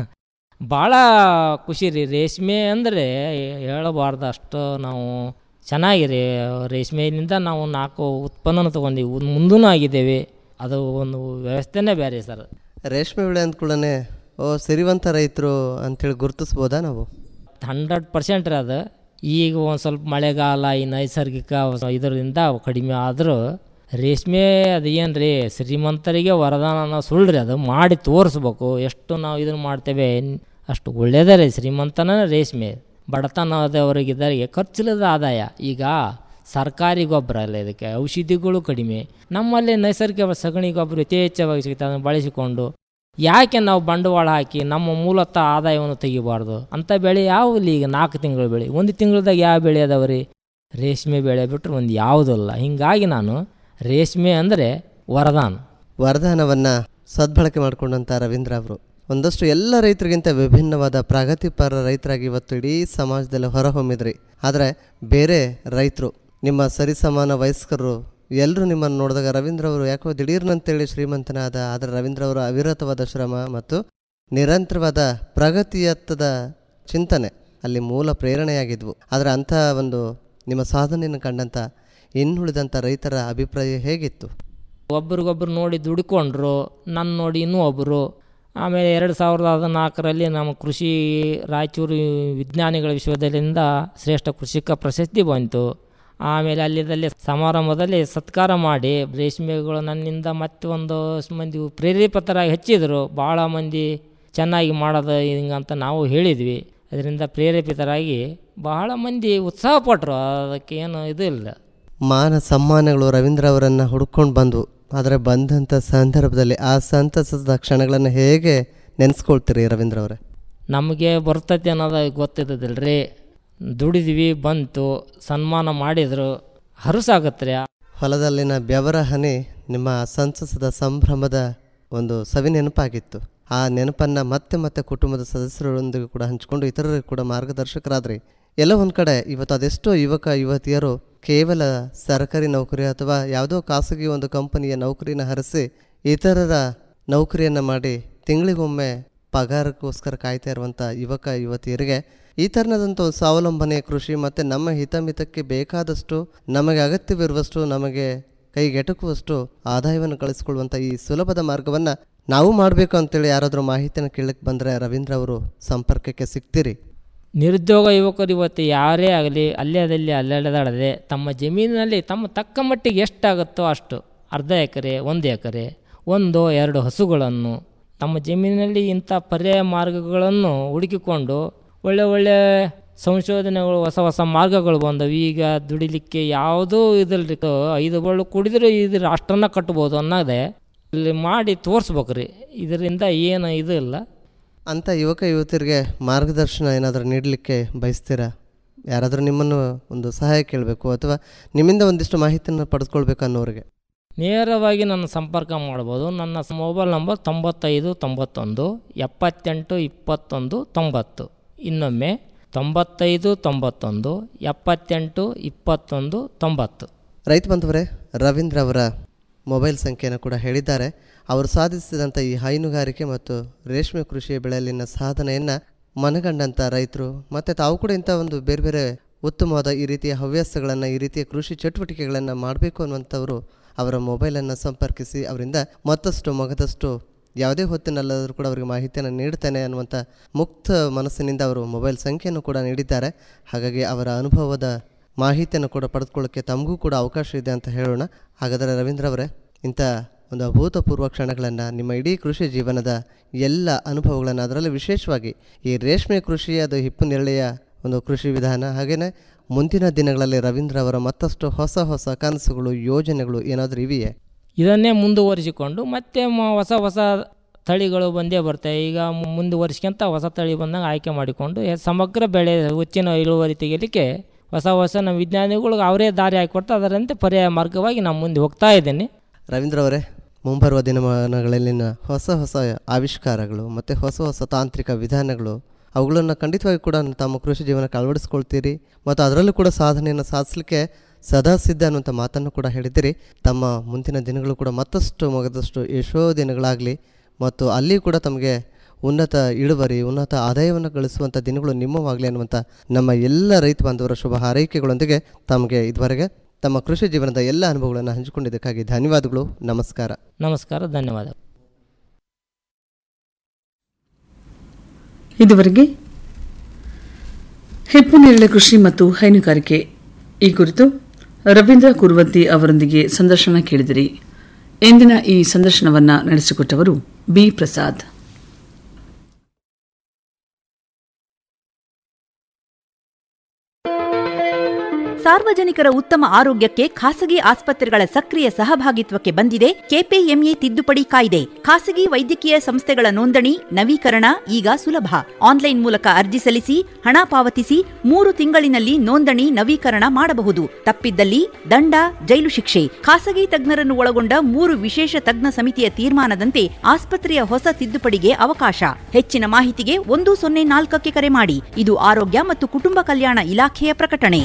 ಭಾಳ ಖುಷಿ ರೀ ರೇಷ್ಮೆ ಅಂದರೆ ಹೇಳಬಾರ್ದು ಅಷ್ಟು ನಾವು ಚೆನ್ನಾಗಿದೆ ರೇಷ್ಮೆಯಿಂದ ನಾವು ನಾಲ್ಕು ಉತ್ಪನ್ನನ ತೊಗೊಂಡಿವಿ ಮುಂದೂ ಆಗಿದ್ದೇವೆ ಅದು ಒಂದು ವ್ಯವಸ್ಥೆನೇ ಬೇರೆ ಸರ್ ರೇಷ್ಮೆ ಬೆಳೆ ಅಂದ್ಕೊಳ್ಳೇ ಓ ಸಿರಿವಂತ ರೈತರು ಅಂಥೇಳಿ ಗುರುತಿಸ್ಬೋದಾ ನಾವು ಹಂಡ್ರೆಡ್ ಪರ್ಸೆಂಟ್ ರೀ ಅದು ಈಗ ಒಂದು ಸ್ವಲ್ಪ ಮಳೆಗಾಲ ಈ ನೈಸರ್ಗಿಕ ಇದರಿಂದ ಕಡಿಮೆ ಆದರೂ ರೇಷ್ಮೆ ಅದು ಏನು ರೀ ಶ್ರೀಮಂತರಿಗೆ ವರದಾನ ಅನ್ನೋ ಸುಳ್ಳು ರೀ ಅದು ಮಾಡಿ ತೋರಿಸ್ಬೇಕು ಎಷ್ಟು ನಾವು ಇದನ್ನು ಮಾಡ್ತೇವೆ ಅಷ್ಟು ಒಳ್ಳೆಯದೇ ರೀ ಶ್ರೀಮಂತನ ರೇಷ್ಮೆ ಬಡತನದವರಿಗಿದ್ದರಿಗೆ ಖರ್ಚಿಲ್ಲದ ಆದಾಯ ಈಗ ಸರ್ಕಾರಿ ಗೊಬ್ಬರ ಅಲ್ಲ ಇದಕ್ಕೆ ಔಷಧಿಗಳು ಕಡಿಮೆ ನಮ್ಮಲ್ಲಿ ನೈಸರ್ಗಿಕ ಸಗಣಿ ಗೊಬ್ಬರ ಯಥೇಚ್ಛವಾಗಿ ಸಿಗುತ್ತೆ ಅದನ್ನು ಬಳಸಿಕೊಂಡು ಯಾಕೆ ನಾವು ಬಂಡವಾಳ ಹಾಕಿ ನಮ್ಮ ಮೂಲತಃ ಆದಾಯವನ್ನು ತೆಗಿಬಾರ್ದು ಅಂಥ ಬೆಳೆ ಯಾವಿಲ್ಲ ಈಗ ನಾಲ್ಕು ತಿಂಗಳು ಬೆಳೆ ಒಂದು ತಿಂಗಳದಾಗ ಯಾವ ಬೆಳೆ ಅದಾವ್ರಿ ರೇಷ್ಮೆ ಬೆಳೆ ಬಿಟ್ಟರೆ ಒಂದು ಯಾವುದಲ್ಲ ಹೀಗಾಗಿ ನಾನು ರೇಷ್ಮೆ ಅಂದರೆ ವರದಾನ ವರದಾನವನ್ನು ಸದ್ಬಳಕೆ ಮಾಡಿಕೊಂಡಂಥ ರವೀಂದ್ರ ಅವರು ಒಂದಷ್ಟು ಎಲ್ಲ ರೈತರಿಗಿಂತ ವಿಭಿನ್ನವಾದ ಪ್ರಗತಿಪರ ರೈತರಾಗಿ ಇವತ್ತು ಇಡೀ ಸಮಾಜದಲ್ಲಿ ಹೊರಹೊಮ್ಮಿದ್ರಿ ಆದರೆ ಬೇರೆ ರೈತರು ನಿಮ್ಮ ಸರಿಸಮಾನ ವಯಸ್ಕರು ಎಲ್ಲರೂ ನಿಮ್ಮನ್ನು ನೋಡಿದಾಗ ರವೀಂದ್ರ ಅವರು ಯಾಕೋ ದಿಢೀರ್ನಂತೇಳಿ ಶ್ರೀಮಂತನಾದ ಆದರೆ ರವೀಂದ್ರ ಅವರ ಅವಿರತವಾದ ಶ್ರಮ ಮತ್ತು ನಿರಂತರವಾದ ಪ್ರಗತಿಯತ್ತದ ಚಿಂತನೆ ಅಲ್ಲಿ ಮೂಲ ಪ್ರೇರಣೆಯಾಗಿದ್ವು ಆದರೆ ಅಂಥ ಒಂದು ನಿಮ್ಮ ಸಾಧನೆಯನ್ನು ಕಂಡಂಥ ಇನ್ನುಳಿದಂಥ ರೈತರ ಅಭಿಪ್ರಾಯ ಹೇಗಿತ್ತು ಒಬ್ರಿಗೊಬ್ರು ನೋಡಿ ದುಡ್ಕೊಂಡ್ರು ನನ್ನ ನೋಡಿ ಇನ್ನೂ ಒಬ್ಬರು ಆಮೇಲೆ ಎರಡು ಸಾವಿರದ ಹದಿನಾಲ್ಕರಲ್ಲಿ ನಮ್ಮ ಕೃಷಿ ರಾಯಚೂರು ವಿಜ್ಞಾನಿಗಳ ವಿಶ್ವವಿದ್ಯಾಲಯದಿಂದ ಶ್ರೇಷ್ಠ ಕೃಷಿಕ ಪ್ರಶಸ್ತಿ ಬಂತು ಆಮೇಲೆ ಅಲ್ಲಿದಲ್ಲಿ ಸಮಾರಂಭದಲ್ಲಿ ಸತ್ಕಾರ ಮಾಡಿ ರೇಷ್ಮೆಗಳು ನನ್ನಿಂದ ಮತ್ತೆ ಒಂದು ಮಂದಿ ಪ್ರೇರೇಪಿತರಾಗಿ ಹೆಚ್ಚಿದರು ಭಾಳ ಮಂದಿ ಚೆನ್ನಾಗಿ ಮಾಡೋದು ಹಿಂಗಂತ ನಾವು ಹೇಳಿದ್ವಿ ಅದರಿಂದ ಪ್ರೇರೇಪಿತರಾಗಿ ಬಹಳ ಮಂದಿ ಉತ್ಸಾಹ ಪಟ್ಟರು ಅದಕ್ಕೆ ಏನು ಇದು ಇಲ್ಲ ಮಾನ ಸಮ್ಮಾನಗಳು ರವೀಂದ್ರ ಅವರನ್ನು ಹುಡ್ಕೊಂಡು ಬಂದವು ಆದರೆ ಬಂದಂಥ ಸಂದರ್ಭದಲ್ಲಿ ಆ ಸಂತಸದ ಕ್ಷಣಗಳನ್ನು ಹೇಗೆ ನೆನೆಸ್ಕೊಳ್ತೀರಿ ರವೀಂದ್ರ ಅವರೇ ನಮಗೆ ಬರ್ತೈತೆ ಅನ್ನೋದು ಗೊತ್ತಿದ್ದದಿಲ್ಲ ರೀ ದುಡಿದ್ವಿ ಬಂತು ಸನ್ಮಾನ ಮಾಡಿದರು ಹರುಸಾಗತ್ತೆ ರೀ ಹೊಲದಲ್ಲಿನ ಬೆವರ ಹನಿ ನಿಮ್ಮ ಸಂತಸದ ಸಂಭ್ರಮದ ಒಂದು ಸವಿ ನೆನಪಾಗಿತ್ತು ಆ ನೆನಪನ್ನು ಮತ್ತೆ ಮತ್ತೆ ಕುಟುಂಬದ ಸದಸ್ಯರೊಂದಿಗೆ ಕೂಡ ಹಂಚಿಕೊಂಡು ಇತರರಿಗೆ ಕೂಡ ಮಾರ್ಗದರ್ಶಕರಾದ್ರಿ ಎಲ್ಲ ಒಂದು ಕಡೆ ಇವತ್ತು ಅದೆಷ್ಟೋ ಯುವಕ ಯುವತಿಯರು ಕೇವಲ ಸರ್ಕಾರಿ ನೌಕರಿ ಅಥವಾ ಯಾವುದೋ ಖಾಸಗಿ ಒಂದು ಕಂಪನಿಯ ನೌಕರಿನ ಹರಿಸಿ ಇತರರ ನೌಕರಿಯನ್ನು ಮಾಡಿ ತಿಂಗಳಿಗೊಮ್ಮೆ ಪಗಾರಕ್ಕೋಸ್ಕರ ಕಾಯ್ತಾ ಇರುವಂಥ ಯುವಕ ಯುವತಿಯರಿಗೆ ಈ ಥರನಾದಂಥ ಒಂದು ಸ್ವಾವಲಂಬನೆ ಕೃಷಿ ಮತ್ತು ನಮ್ಮ ಹಿತಮಿತಕ್ಕೆ ಬೇಕಾದಷ್ಟು ನಮಗೆ ಅಗತ್ಯವಿರುವಷ್ಟು ನಮಗೆ ಕೈಗೆಟಕುವಷ್ಟು ಆದಾಯವನ್ನು ಗಳಿಸ್ಕೊಳ್ಳುವಂಥ ಈ ಸುಲಭದ ಮಾರ್ಗವನ್ನು ನಾವು ಮಾಡಬೇಕು ಅಂತೇಳಿ ಯಾರಾದರೂ ಮಾಹಿತಿಯನ್ನು ಕೇಳಕ್ಕೆ ಬಂದರೆ ರವೀಂದ್ರ ಅವರು ಸಂಪರ್ಕಕ್ಕೆ ಸಿಗ್ತೀರಿ ನಿರುದ್ಯೋಗ ಯುವಕರು ಇವತ್ತು ಯಾರೇ ಆಗಲಿ ಅಲ್ಲೇ ಅದಲ್ಲಿ ಅಲ್ಲೆಳೆದಾಡದೆ ತಮ್ಮ ಜಮೀನಿನಲ್ಲಿ ತಮ್ಮ ತಕ್ಕ ಮಟ್ಟಿಗೆ ಎಷ್ಟಾಗುತ್ತೋ ಅಷ್ಟು ಅರ್ಧ ಎಕರೆ ಒಂದು ಎಕರೆ ಒಂದು ಎರಡು ಹಸುಗಳನ್ನು ತಮ್ಮ ಜಮೀನಿನಲ್ಲಿ ಇಂಥ ಪರ್ಯಾಯ ಮಾರ್ಗಗಳನ್ನು ಹುಡುಕಿಕೊಂಡು ಒಳ್ಳೆ ಒಳ್ಳೆ ಸಂಶೋಧನೆಗಳು ಹೊಸ ಹೊಸ ಮಾರ್ಗಗಳು ಬಂದವು ಈಗ ದುಡಿಲಿಕ್ಕೆ ಯಾವುದೂ ಇದಲ್ರಿ ಐದು ಬಳ್ಳು ಕುಡಿದ್ರೆ ಇದು ಅಷ್ಟನ್ನು ಕಟ್ಬೋದು ಅನ್ನೋದೇ ಇಲ್ಲಿ ಮಾಡಿ ತೋರಿಸ್ಬೇಕ್ರಿ ಇದರಿಂದ ಏನು ಇದು ಇಲ್ಲ ಅಂಥ ಯುವಕ ಯುವತಿಯರಿಗೆ ಮಾರ್ಗದರ್ಶನ ಏನಾದರೂ ನೀಡಲಿಕ್ಕೆ ಬಯಸ್ತೀರಾ ಯಾರಾದರೂ ನಿಮ್ಮನ್ನು ಒಂದು ಸಹಾಯ ಕೇಳಬೇಕು ಅಥವಾ ನಿಮ್ಮಿಂದ ಒಂದಿಷ್ಟು ಮಾಹಿತಿಯನ್ನು ಪಡೆದುಕೊಳ್ಬೇಕು ಅನ್ನೋರಿಗೆ ನೇರವಾಗಿ ನನ್ನ ಸಂಪರ್ಕ ಮಾಡ್ಬೋದು ನನ್ನ ಸ- ಮೊಬೈಲ್ ನಂಬರ್ ತೊಂಬತ್ತೈದು ತೊಂಬತ್ತೊಂದು ಎಪ್ಪತ್ತೆಂಟು ಇಪ್ಪತ್ತೊಂದು ತೊಂಬತ್ತು ಇನ್ನೊಮ್ಮೆ ತೊಂಬತ್ತೈದು ತೊಂಬತ್ತೊಂದು ಎಪ್ಪತ್ತೆಂಟು ಇಪ್ಪತ್ತೊಂದು ತೊಂಬತ್ತು ರೈತ ಬಂಧುವರೇ ರವೀಂದ್ರ ಅವರ ಮೊಬೈಲ್ ಸಂಖ್ಯೆಯನ್ನು ಕೂಡ ಹೇಳಿದ್ದಾರೆ ಅವರು ಸಾಧಿಸಿದಂಥ ಈ ಹೈನುಗಾರಿಕೆ ಮತ್ತು ರೇಷ್ಮೆ ಕೃಷಿಯ ಬೆಳೆಯಲ್ಲಿನ ಸಾಧನೆಯನ್ನು ಮನಗಂಡಂಥ ರೈತರು ಮತ್ತು ತಾವು ಕೂಡ ಇಂಥ ಒಂದು ಬೇರೆ ಬೇರೆ ಉತ್ತಮವಾದ ಈ ರೀತಿಯ ಹವ್ಯಾಸಗಳನ್ನು ಈ ರೀತಿಯ ಕೃಷಿ ಚಟುವಟಿಕೆಗಳನ್ನು ಮಾಡಬೇಕು ಅನ್ನುವಂಥವರು ಅವರ ಮೊಬೈಲನ್ನು ಸಂಪರ್ಕಿಸಿ ಅವರಿಂದ ಮತ್ತಷ್ಟು ಮಗದಷ್ಟು ಯಾವುದೇ ಹೊತ್ತಿನಲ್ಲಾದರೂ ಕೂಡ ಅವರಿಗೆ ಮಾಹಿತಿಯನ್ನು ನೀಡ್ತೇನೆ ಅನ್ನುವಂಥ ಮುಕ್ತ ಮನಸ್ಸಿನಿಂದ ಅವರು ಮೊಬೈಲ್ ಸಂಖ್ಯೆಯನ್ನು ಕೂಡ ನೀಡಿದ್ದಾರೆ ಹಾಗಾಗಿ ಅವರ ಅನುಭವದ ಮಾಹಿತಿಯನ್ನು ಕೂಡ ಪಡೆದುಕೊಳ್ಳೋಕ್ಕೆ ತಮಗೂ ಕೂಡ ಅವಕಾಶ ಇದೆ ಅಂತ ಹೇಳೋಣ ಹಾಗಾದರೆ ರವೀಂದ್ರ ಅವರೇ ಇಂಥ ಒಂದು ಅಭೂತಪೂರ್ವ ಕ್ಷಣಗಳನ್ನು ನಿಮ್ಮ ಇಡೀ ಕೃಷಿ ಜೀವನದ ಎಲ್ಲ ಅನುಭವಗಳನ್ನು ಅದರಲ್ಲಿ ವಿಶೇಷವಾಗಿ ಈ ರೇಷ್ಮೆ ಕೃಷಿ ಅದು ಹಿಪ್ಪು ನೆರಳೆಯ ಒಂದು ಕೃಷಿ ವಿಧಾನ ಹಾಗೆಯೇ ಮುಂದಿನ ದಿನಗಳಲ್ಲಿ ರವೀಂದ್ರ ಅವರ ಮತ್ತಷ್ಟು ಹೊಸ ಹೊಸ ಕನಸುಗಳು ಯೋಜನೆಗಳು ಏನಾದರೂ ಇವೆಯೇ ಇದನ್ನೇ ಮುಂದುವರಿಸಿಕೊಂಡು ಮತ್ತೆ ಮ- ಹೊಸ ಹೊಸ ತಳಿಗಳು ಬಂದೇ ಬರ್ತವೆ ಈಗ ಮು- ಮುಂದುವರಿಸ್ಕೊಂತ ಹೊಸ ತಳಿ ಬಂದಾಗ ಆಯ್ಕೆ ಮಾಡಿಕೊಂಡು ಎ- ಸಮಗ್ರ ಬೆಳೆ ಹೆಚ್ಚಿನ ಇಳುವರಿ ತೆಗಿಲಿಕ್ಕೆ ಹೊಸ ಹೊಸ ನಮ್ಮ ವಿಜ್ಞಾನಿಗಳಿಗೆ ಅವರೇ ದಾರಿ ಹಾಕಿಕೊಟ್ಟು ಅದರಂತೆ ಪರ್ಯಾಯ ಮಾರ್ಗವಾಗಿ ನಾನು ಮುಂದೆ ಹೋಗ್ತಾ ಇದ್ದೀನಿ ರವೀಂದ್ರ ಅವರೇ ಮುಂಬರುವ ದಿನಮಾನಗಳಲ್ಲಿನ ಹೊಸ ಹೊಸ ಆವಿಷ್ಕಾರಗಳು ಮತ್ತು ಹೊಸ ಹೊಸ ತಾಂತ್ರಿಕ ವಿಧಾನಗಳು ಅವುಗಳನ್ನು ಖಂಡಿತವಾಗಿ ಕೂಡ ತಮ್ಮ ಕೃಷಿ ಜೀವನಕ್ಕೆ ಅಳವಡಿಸ್ಕೊಳ್ತೀರಿ ಮತ್ತು ಅದರಲ್ಲೂ ಕೂಡ ಸಾಧನೆಯನ್ನು ಸಾಧಿಸಲಿಕ್ಕೆ ಸದಾ ಸಿದ್ಧ ಅನ್ನುವಂಥ ಮಾತನ್ನು ಕೂಡ ಹೇಳಿದ್ದೀರಿ ತಮ್ಮ ಮುಂದಿನ ದಿನಗಳು ಕೂಡ ಮತ್ತಷ್ಟು ಮಗದಷ್ಟು ಎಷ್ಟೋ ದಿನಗಳಾಗಲಿ ಮತ್ತು ಅಲ್ಲಿ ಕೂಡ ತಮಗೆ ಉನ್ನತ ಇಳುವರಿ ಉನ್ನತ ಆದಾಯವನ್ನು ಗಳಿಸುವಂಥ ದಿನಗಳು ನಿಮ್ಮವಾಗಲಿ ಅನ್ನುವಂಥ ನಮ್ಮ ಎಲ್ಲ ರೈತ ಬಾಂಧವರ ಶುಭ ಹಾರೈಕೆಗಳೊಂದಿಗೆ ತಮಗೆ ಇದುವರೆಗೆ ತಮ್ಮ ಕೃಷಿ ಜೀವನದ ಎಲ್ಲ ಅನುಭವಗಳನ್ನು ಹಂಚಿಕೊಂಡಿದ್ದಕ್ಕಾಗಿ ಧನ್ಯವಾದಗಳು ನಮಸ್ಕಾರ ನಮಸ್ಕಾರ ಧನ್ಯವಾದ ಇದುವರೆಗೆ ಹೆಪ್ಪು ನೇರಳೆ ಕೃಷಿ ಮತ್ತು ಹೈನುಗಾರಿಕೆ ಈ ಕುರಿತು ರವೀಂದ್ರ ಕುರುವಂತಿ ಅವರೊಂದಿಗೆ ಸಂದರ್ಶನ ಕೇಳಿದಿರಿ ಇಂದಿನ ಈ ಸಂದರ್ಶನವನ್ನ ನಡೆಸಿಕೊಟ್ಟವರು ಬಿ ಪ್ರಸಾದ್ ಸಾರ್ವಜನಿಕರ ಉತ್ತಮ ಆರೋಗ್ಯಕ್ಕೆ ಖಾಸಗಿ ಆಸ್ಪತ್ರೆಗಳ ಸಕ್ರಿಯ ಸಹಭಾಗಿತ್ವಕ್ಕೆ ಬಂದಿದೆ ಕೆಪಿಎಂಇ ತಿದ್ದುಪಡಿ ಕಾಯ್ದೆ ಖಾಸಗಿ ವೈದ್ಯಕೀಯ ಸಂಸ್ಥೆಗಳ ನೋಂದಣಿ ನವೀಕರಣ ಈಗ ಸುಲಭ ಆನ್ಲೈನ್ ಮೂಲಕ ಅರ್ಜಿ ಸಲ್ಲಿಸಿ ಹಣ ಪಾವತಿಸಿ ಮೂರು ತಿಂಗಳಿನಲ್ಲಿ ನೋಂದಣಿ ನವೀಕರಣ ಮಾಡಬಹುದು ತಪ್ಪಿದ್ದಲ್ಲಿ ದಂಡ ಜೈಲು ಶಿಕ್ಷೆ ಖಾಸಗಿ ತಜ್ಞರನ್ನು ಒಳಗೊಂಡ ಮೂರು ವಿಶೇಷ ತಜ್ಞ ಸಮಿತಿಯ ತೀರ್ಮಾನದಂತೆ ಆಸ್ಪತ್ರೆಯ ಹೊಸ ತಿದ್ದುಪಡಿಗೆ ಅವಕಾಶ ಹೆಚ್ಚಿನ ಮಾಹಿತಿಗೆ ಒಂದು ಸೊನ್ನೆ ನಾಲ್ಕಕ್ಕೆ ಕರೆ ಮಾಡಿ ಇದು ಆರೋಗ್ಯ ಮತ್ತು ಕುಟುಂಬ ಕಲ್ಯಾಣ ಇಲಾಖೆಯ ಪ್ರಕಟಣೆ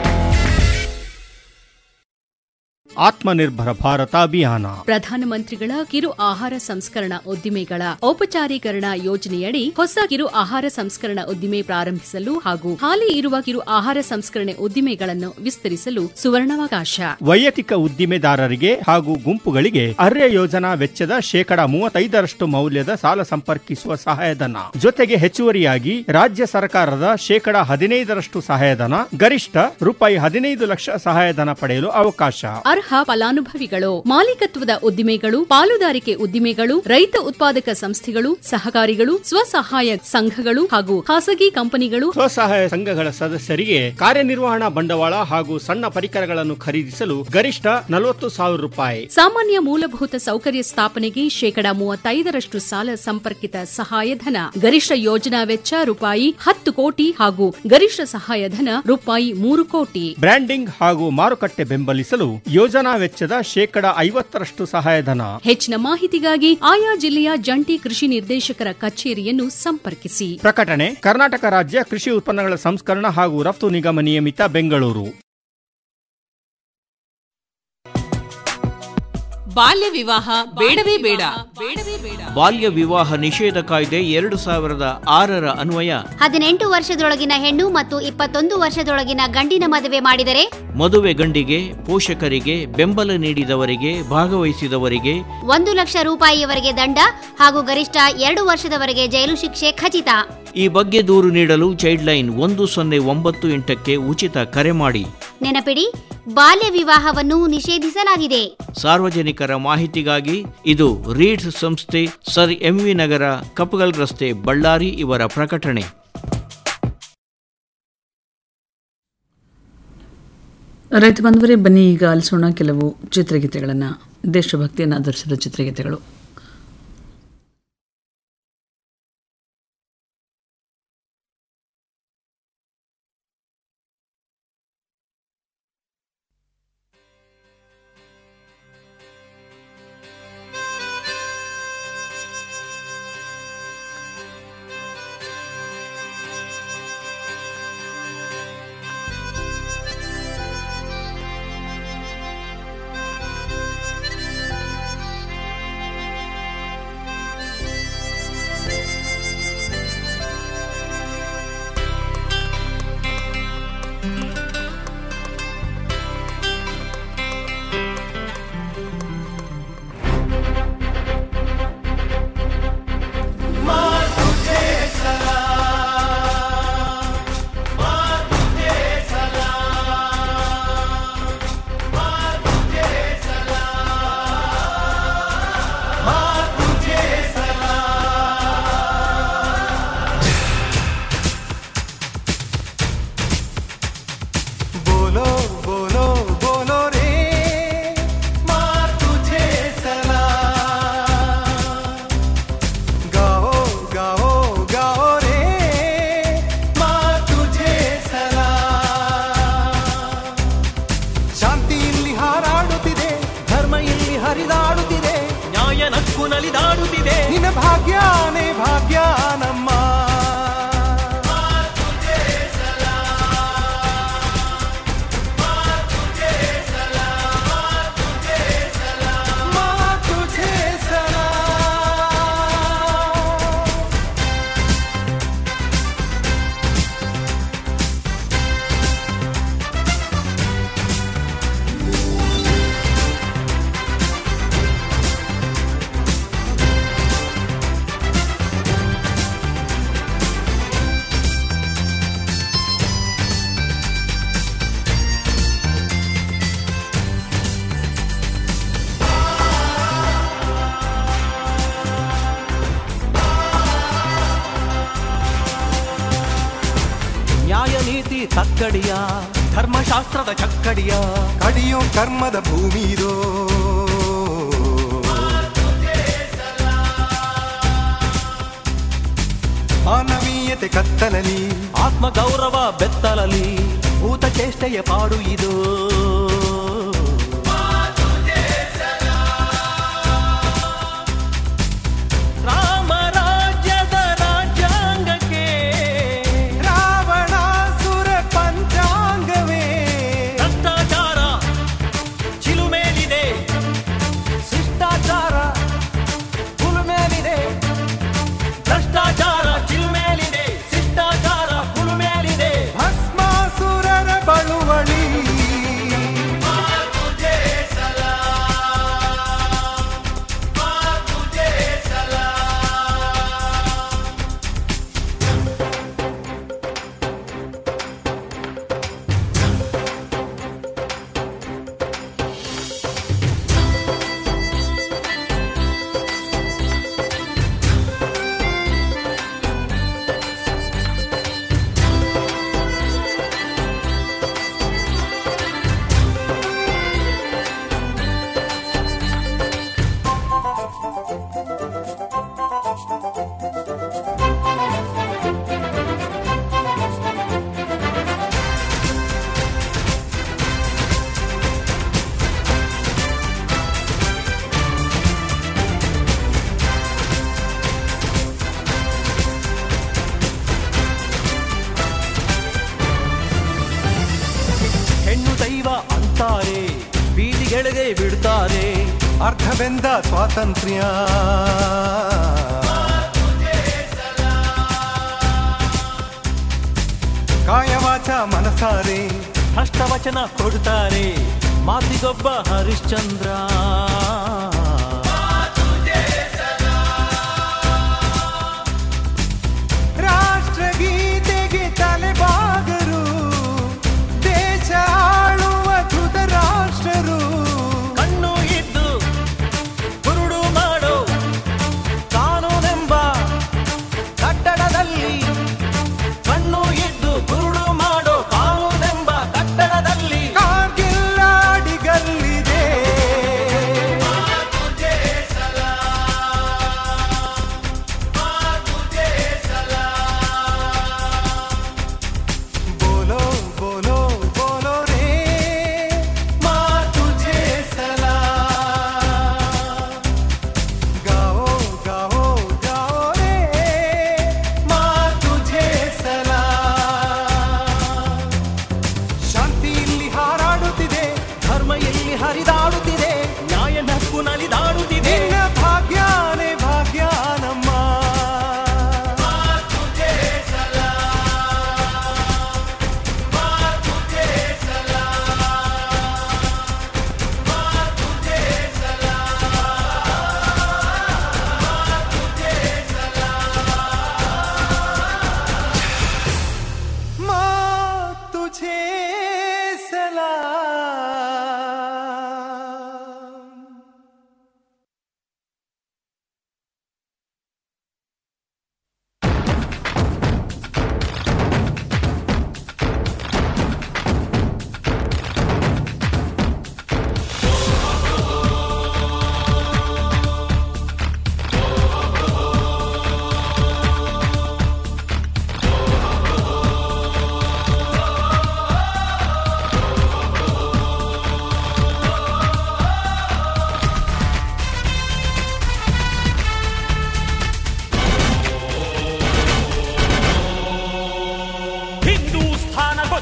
ಆತ್ಮನಿರ್ಭರ ಭಾರತ ಅಭಿಯಾನ ಪ್ರಧಾನಮಂತ್ರಿಗಳ ಕಿರು ಆಹಾರ ಸಂಸ್ಕರಣಾ ಉದ್ದಿಮೆಗಳ ಔಪಚಾರೀಕರಣ ಯೋಜನೆಯಡಿ ಹೊಸ ಕಿರು ಆಹಾರ ಸಂಸ್ಕರಣಾ ಉದ್ದಿಮೆ ಪ್ರಾರಂಭಿಸಲು ಹಾಗೂ ಹಾಲಿ ಇರುವ ಕಿರು ಆಹಾರ ಸಂಸ್ಕರಣೆ ಉದ್ದಿಮೆಗಳನ್ನು ವಿಸ್ತರಿಸಲು ಸುವರ್ಣಾವಕಾಶ ವೈಯಕ್ತಿಕ ಉದ್ದಿಮೆದಾರರಿಗೆ ಹಾಗೂ ಗುಂಪುಗಳಿಗೆ ಅರ್ಯ ಯೋಜನಾ ವೆಚ್ಚದ ಶೇಕಡ ಮೂವತ್ತೈದರಷ್ಟು ಮೌಲ್ಯದ ಸಾಲ ಸಂಪರ್ಕಿಸುವ ಸಹಾಯಧನ ಜೊತೆಗೆ ಹೆಚ್ಚುವರಿಯಾಗಿ ರಾಜ್ಯ ಸರ್ಕಾರದ ಶೇಕಡ ಹದಿನೈದರಷ್ಟು ಸಹಾಯಧನ ಗರಿಷ್ಠ ರೂಪಾಯಿ ಹದಿನೈದು ಲಕ್ಷ ಸಹಾಯಧನ ಪಡೆಯಲು ಅವಕಾಶ ಅರ್ಹ ಫಲಾನುಭವಿಗಳು ಮಾಲೀಕತ್ವದ ಉದ್ದಿಮೆಗಳು ಪಾಲುದಾರಿಕೆ ಉದ್ದಿಮೆಗಳು ರೈತ ಉತ್ಪಾದಕ ಸಂಸ್ಥೆಗಳು ಸಹಕಾರಿಗಳು ಸ್ವಸಹಾಯ ಸಂಘಗಳು ಹಾಗೂ ಖಾಸಗಿ ಕಂಪನಿಗಳು ಸ್ವಸಹಾಯ ಸಂಘಗಳ ಸದಸ್ಯರಿಗೆ ಕಾರ್ಯನಿರ್ವಹಣಾ ಬಂಡವಾಳ ಹಾಗೂ ಸಣ್ಣ ಪರಿಕರಗಳನ್ನು ಖರೀದಿಸಲು ಗರಿಷ್ಠ ನಲವತ್ತು ಸಾವಿರ ರೂಪಾಯಿ ಸಾಮಾನ್ಯ ಮೂಲಭೂತ ಸೌಕರ್ಯ ಸ್ಥಾಪನೆಗೆ ಶೇಕಡ ಮೂವತ್ತೈದರಷ್ಟು ಸಾಲ ಸಂಪರ್ಕಿತ ಸಹಾಯಧನ ಗರಿಷ್ಠ ಯೋಜನಾ ವೆಚ್ಚ ರೂಪಾಯಿ ಹತ್ತು ಕೋಟಿ ಹಾಗೂ ಗರಿಷ್ಠ ಸಹಾಯಧನ ರೂಪಾಯಿ ಮೂರು ಕೋಟಿ ಬ್ರ್ಯಾಂಡಿಂಗ್ ಹಾಗೂ ಮಾರುಕಟ್ಟೆ ಬೆಂಬಲಿಸಲು ಯೋಜನಾ ವೆಚ್ಚದ ಶೇಕಡ ಐವತ್ತರಷ್ಟು ಸಹಾಯಧನ ಹೆಚ್ಚಿನ ಮಾಹಿತಿಗಾಗಿ ಆಯಾ ಜಿಲ್ಲೆಯ ಜಂಟಿ ಕೃಷಿ ನಿರ್ದೇಶಕರ ಕಚೇರಿಯನ್ನು ಸಂಪರ್ಕಿಸಿ ಪ್ರಕಟಣೆ ಕರ್ನಾಟಕ ರಾಜ್ಯ ಕೃಷಿ ಉತ್ಪನ್ನಗಳ ಸಂಸ್ಕರಣ ಹಾಗೂ ರಫ್ತು ನಿಗಮ ನಿಯಮಿತ ಬೆಂಗಳೂರು ಬಾಲ್ಯ ವಿವಾಹ ಬೇಡವೇ ಬೇಡ ಬೇಡವೇ ಬೇಡ ಬಾಲ್ಯ ವಿವಾಹ ನಿಷೇಧ ಕಾಯ್ದೆ ಎರಡು ಸಾವಿರದ ಆರರ ಅನ್ವಯ ಹದಿನೆಂಟು ವರ್ಷದೊಳಗಿನ ಹೆಣ್ಣು ಮತ್ತು ಇಪ್ಪತ್ತೊಂದು ವರ್ಷದೊಳಗಿನ ಗಂಡಿನ ಮದುವೆ ಮಾಡಿದರೆ ಮದುವೆ ಗಂಡಿಗೆ ಪೋಷಕರಿಗೆ ಬೆಂಬಲ ನೀಡಿದವರಿಗೆ ಭಾಗವಹಿಸಿದವರಿಗೆ ಒಂದು ಲಕ್ಷ ರೂಪಾಯಿಯವರೆಗೆ ದಂಡ ಹಾಗೂ ಗರಿಷ್ಠ ಎರಡು ವರ್ಷದವರೆಗೆ ಜೈಲು ಶಿಕ್ಷೆ ಖಚಿತ ಈ ಬಗ್ಗೆ ದೂರು ನೀಡಲು ಚೈಲ್ಡ್ ಲೈನ್ ಒಂದು ಸೊನ್ನೆ ಒಂಬತ್ತು ಎಂಟಕ್ಕೆ ಉಚಿತ ಕರೆ ಮಾಡಿ ನೆನಪಿಡಿ ಬಾಲ್ಯ ವಿವಾಹವನ್ನು ನಿಷೇಧಿಸಲಾಗಿದೆ ಸಾರ್ವಜನಿಕರ ಮಾಹಿತಿಗಾಗಿ ಇದು ರೀಡ್ಸ್ ಸಂಸ್ಥೆ ಸರ್ ಎಂವಿ ನಗರ ಕಪ್ಪಗಲ್ ರಸ್ತೆ ಬಳ್ಳಾರಿ ಇವರ ಪ್ರಕಟಣೆ ರೈತ ಬಂದವರೇ ಬನ್ನಿ ಈಗ ಆಲಿಸೋಣ ಕೆಲವು ಚಿತ್ರಗೀತೆಗಳನ್ನು ದೇಶಭಕ್ತಿಯನ್ನು ಆಧರಿಸಿದ ಚಿತ್ರಗೀತೆಗಳು बोलो बोलो बोलो रे माँ तुझे सलाम गाओ गाओ गाओ रे माँ तुझे सलाम ಶಾಂತಿ ಇಲ್ಲಿ ಹಾರಾಡುತ್ತಿದೆ ಧರ್ಮ ಇಲ್ಲಿ ಹರಿದಾಡುತ್ತಿದೆ ನ್ಯಾಯ ನಕ್ಕು ನಲಿದಾಡುತ್ತಿದೆ ನಿನ್ನ ಭಾಗ್ಯನೇ ಭಾಗ್ಯ ನಮ್ಮ माँ तुझे सलाम ನ್ಯಾಯ ನೀತಿ ತಕ್ಕಡಿಯ ಧರ್ಮಶಾಸ್ತ್ರದ ಚಕ್ಕಡಿಯ ಕಡಿಯೋ ಕರ್ಮದ ಭೂಮಿದೋ ಮಾನವೀಯತೆ ಕತ್ತಲಲಿ ಆತ್ಮ ಗೌರವ ಬೆತ್ತಲಲಿ ಭೂತ ಚೇಷ್ಟೆಯ ಪಾಡು ಇದು ರಾಮ ರಾಜ್ಯದ ರಾಜ್ಯಾಂಗಕ್ಕೆ ರಾವಣಾಸುರ ಪಂಚಾಂಗವೇ ಭ್ರಷ್ಟಾಚಾರ ಚಿಲುಮೇಲಿದೆ ಶಿಷ್ಟಾಚಾರ ಕುಲುಮೇಲಿದೆ ಭ್ರಷ್ಟಾಚಾರ ಚಿಲುಮೇಲಿದೆ ಶಿಷ್ಟಾಚಾರ ಕುಲುಮೇಲಿದೆ ಭಸ್ಮಾಸುರರ ಬಳುವಳಿ ಹೆಣ್ಣು ದೈವ ಅಂತಾರೆ ಬೀದಿಗೆಳೆಗೆ ಬಿಡ್ತಾರೆ ಅರ್ಧವೆಂದ ಸ್ವಾತಂತ್ರ್ಯ ಕಾಯವಾಚ ಮನಸಾರೆ ಹಸ್ತವಚನ ಕೊಡ್ತಾರೆ ಮಾತಿಗೊಬ್ಬ ಹರಿಶ್ಚಂದ್ರ ರಾಷ್ಟ್ರಗೀತೆಗೆ ತಲೆಬಾಗರು ದೇಶ ಆಳುವ ಧೃತ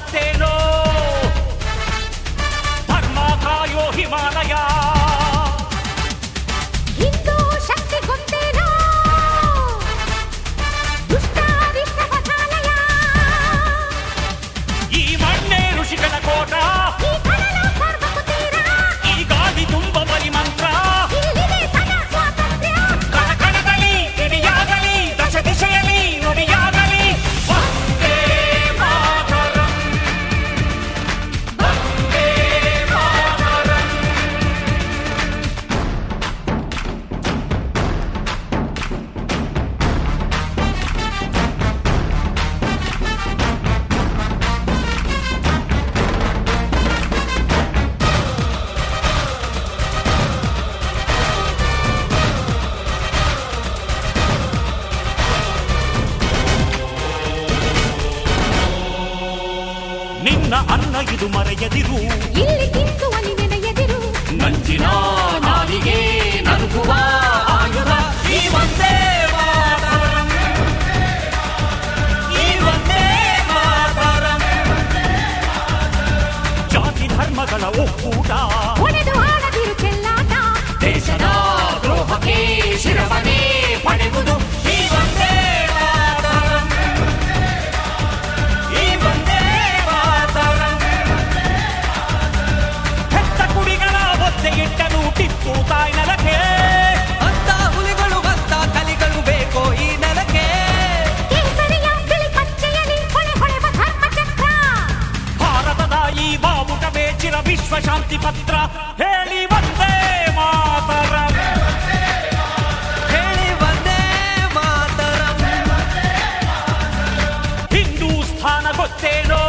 ಗೊತ್ತೇನೋ ಧರ್ಮ ಕಾಯೋ ಹಿಮಾಲಯ ಹಿಂದೂ ಶಕ್ತಿ ಗೊತ್ತೇನೋ ದುಷ್ಟಾರಿಷ್ಟ ಪಥಾಲಯ ಈ ಮಣ್ಣೆ ಋಷಿಗಳ ಕೋಟ ಈ ಕಡಲ ಸರ್ವಕುಟೀರ ಈ ಗಾಳಿ ತುಂಬ ಬಲಿ ಮಂತ್ರ ಇಲ್ಲಿದೆ ಸದಾ ಸ್ವಾತಂತ್ರ್ಯ ಕಣ ಕಣದಲ್ಲಿ ಕಿಡಿಯಾಗಲಿ ದಶ ದಿಶೆಯಲ್ಲಿ ನುಡಿಯಾಗಲಿ ವಂದೇ ಮಾತರಂ ವಂದೇ ಮಾತರಂ ನಿನ್ನ ಅನ್ನ ಇದು ಮರೆಯದಿರು ಇಲ್ಲಿ ತಿಂದುವಲಿ ನೆನೆಯದಿರು ನಂಚಿನ ನಾಲಿಗೆ ನರುಗುವ ಆಯುಧ ಈ ಒಂದೇ ಮಾತರಂ ಈ ಒಂದೇ ಮಾತರಂ ಜಾತಿ ಧರ್ಮಗಳ ಒಕ್ಕೂಟ ಒಡೆದು ಆಡದಿರು ಚೆಲ್ಲಾಟ ದೇಶದ ದ್ರೋಹಕ್ಕೆ ಶಿರವನೇ ಪಡೆಯುವುದು ಈ ಒಂದೇ ಮಾತರಂ ಈ ಒಂದೇ ಮಾತರಂ ಹೆತ್ತ ಕುಡಿಗಳ ಒತ್ತೆ ಇಟ್ಟನು ಟಿಪ್ಪು ತಾಯಿ ನೆಲಕ್ಕೆ ಅಂತ ಹುಲಿಗಳು ಅಂತ ಕಲಿಗಳು ಬೇಕೋ ಈ ನೆಲಕ್ಕೆ ಕೇಸರಿಯ ಬಿಳಿ ಪಚ್ಚೆಯಲಿ ಹೊಳೆ ಹೊಳೆವ ಧರ್ಮಚಕ್ರ ಭಾರತದ ಈ ಬಾವುಟವೇ ಚಿರ ವಿಶ್ವ ಶಾಂತಿ ಪತ್ರ ಹೇಳಿ ಒಂದೇ ಮಾತರಂ ಹೇಳಿ ಒಂದೇ ಮಾತರಂ ಹಿಂದೂಸ್ಥಾನ ಗೊತ್ತೇನೋ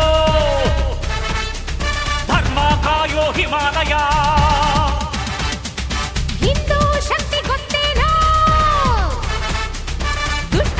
ಧರ್ಮ ಕಾಯೋ ಹಿಮಾಲಯ ಹಿಂದೂ ಶಕ್ತಿ ಗೊತ್ತೇನೋ ದುಷ್ಟ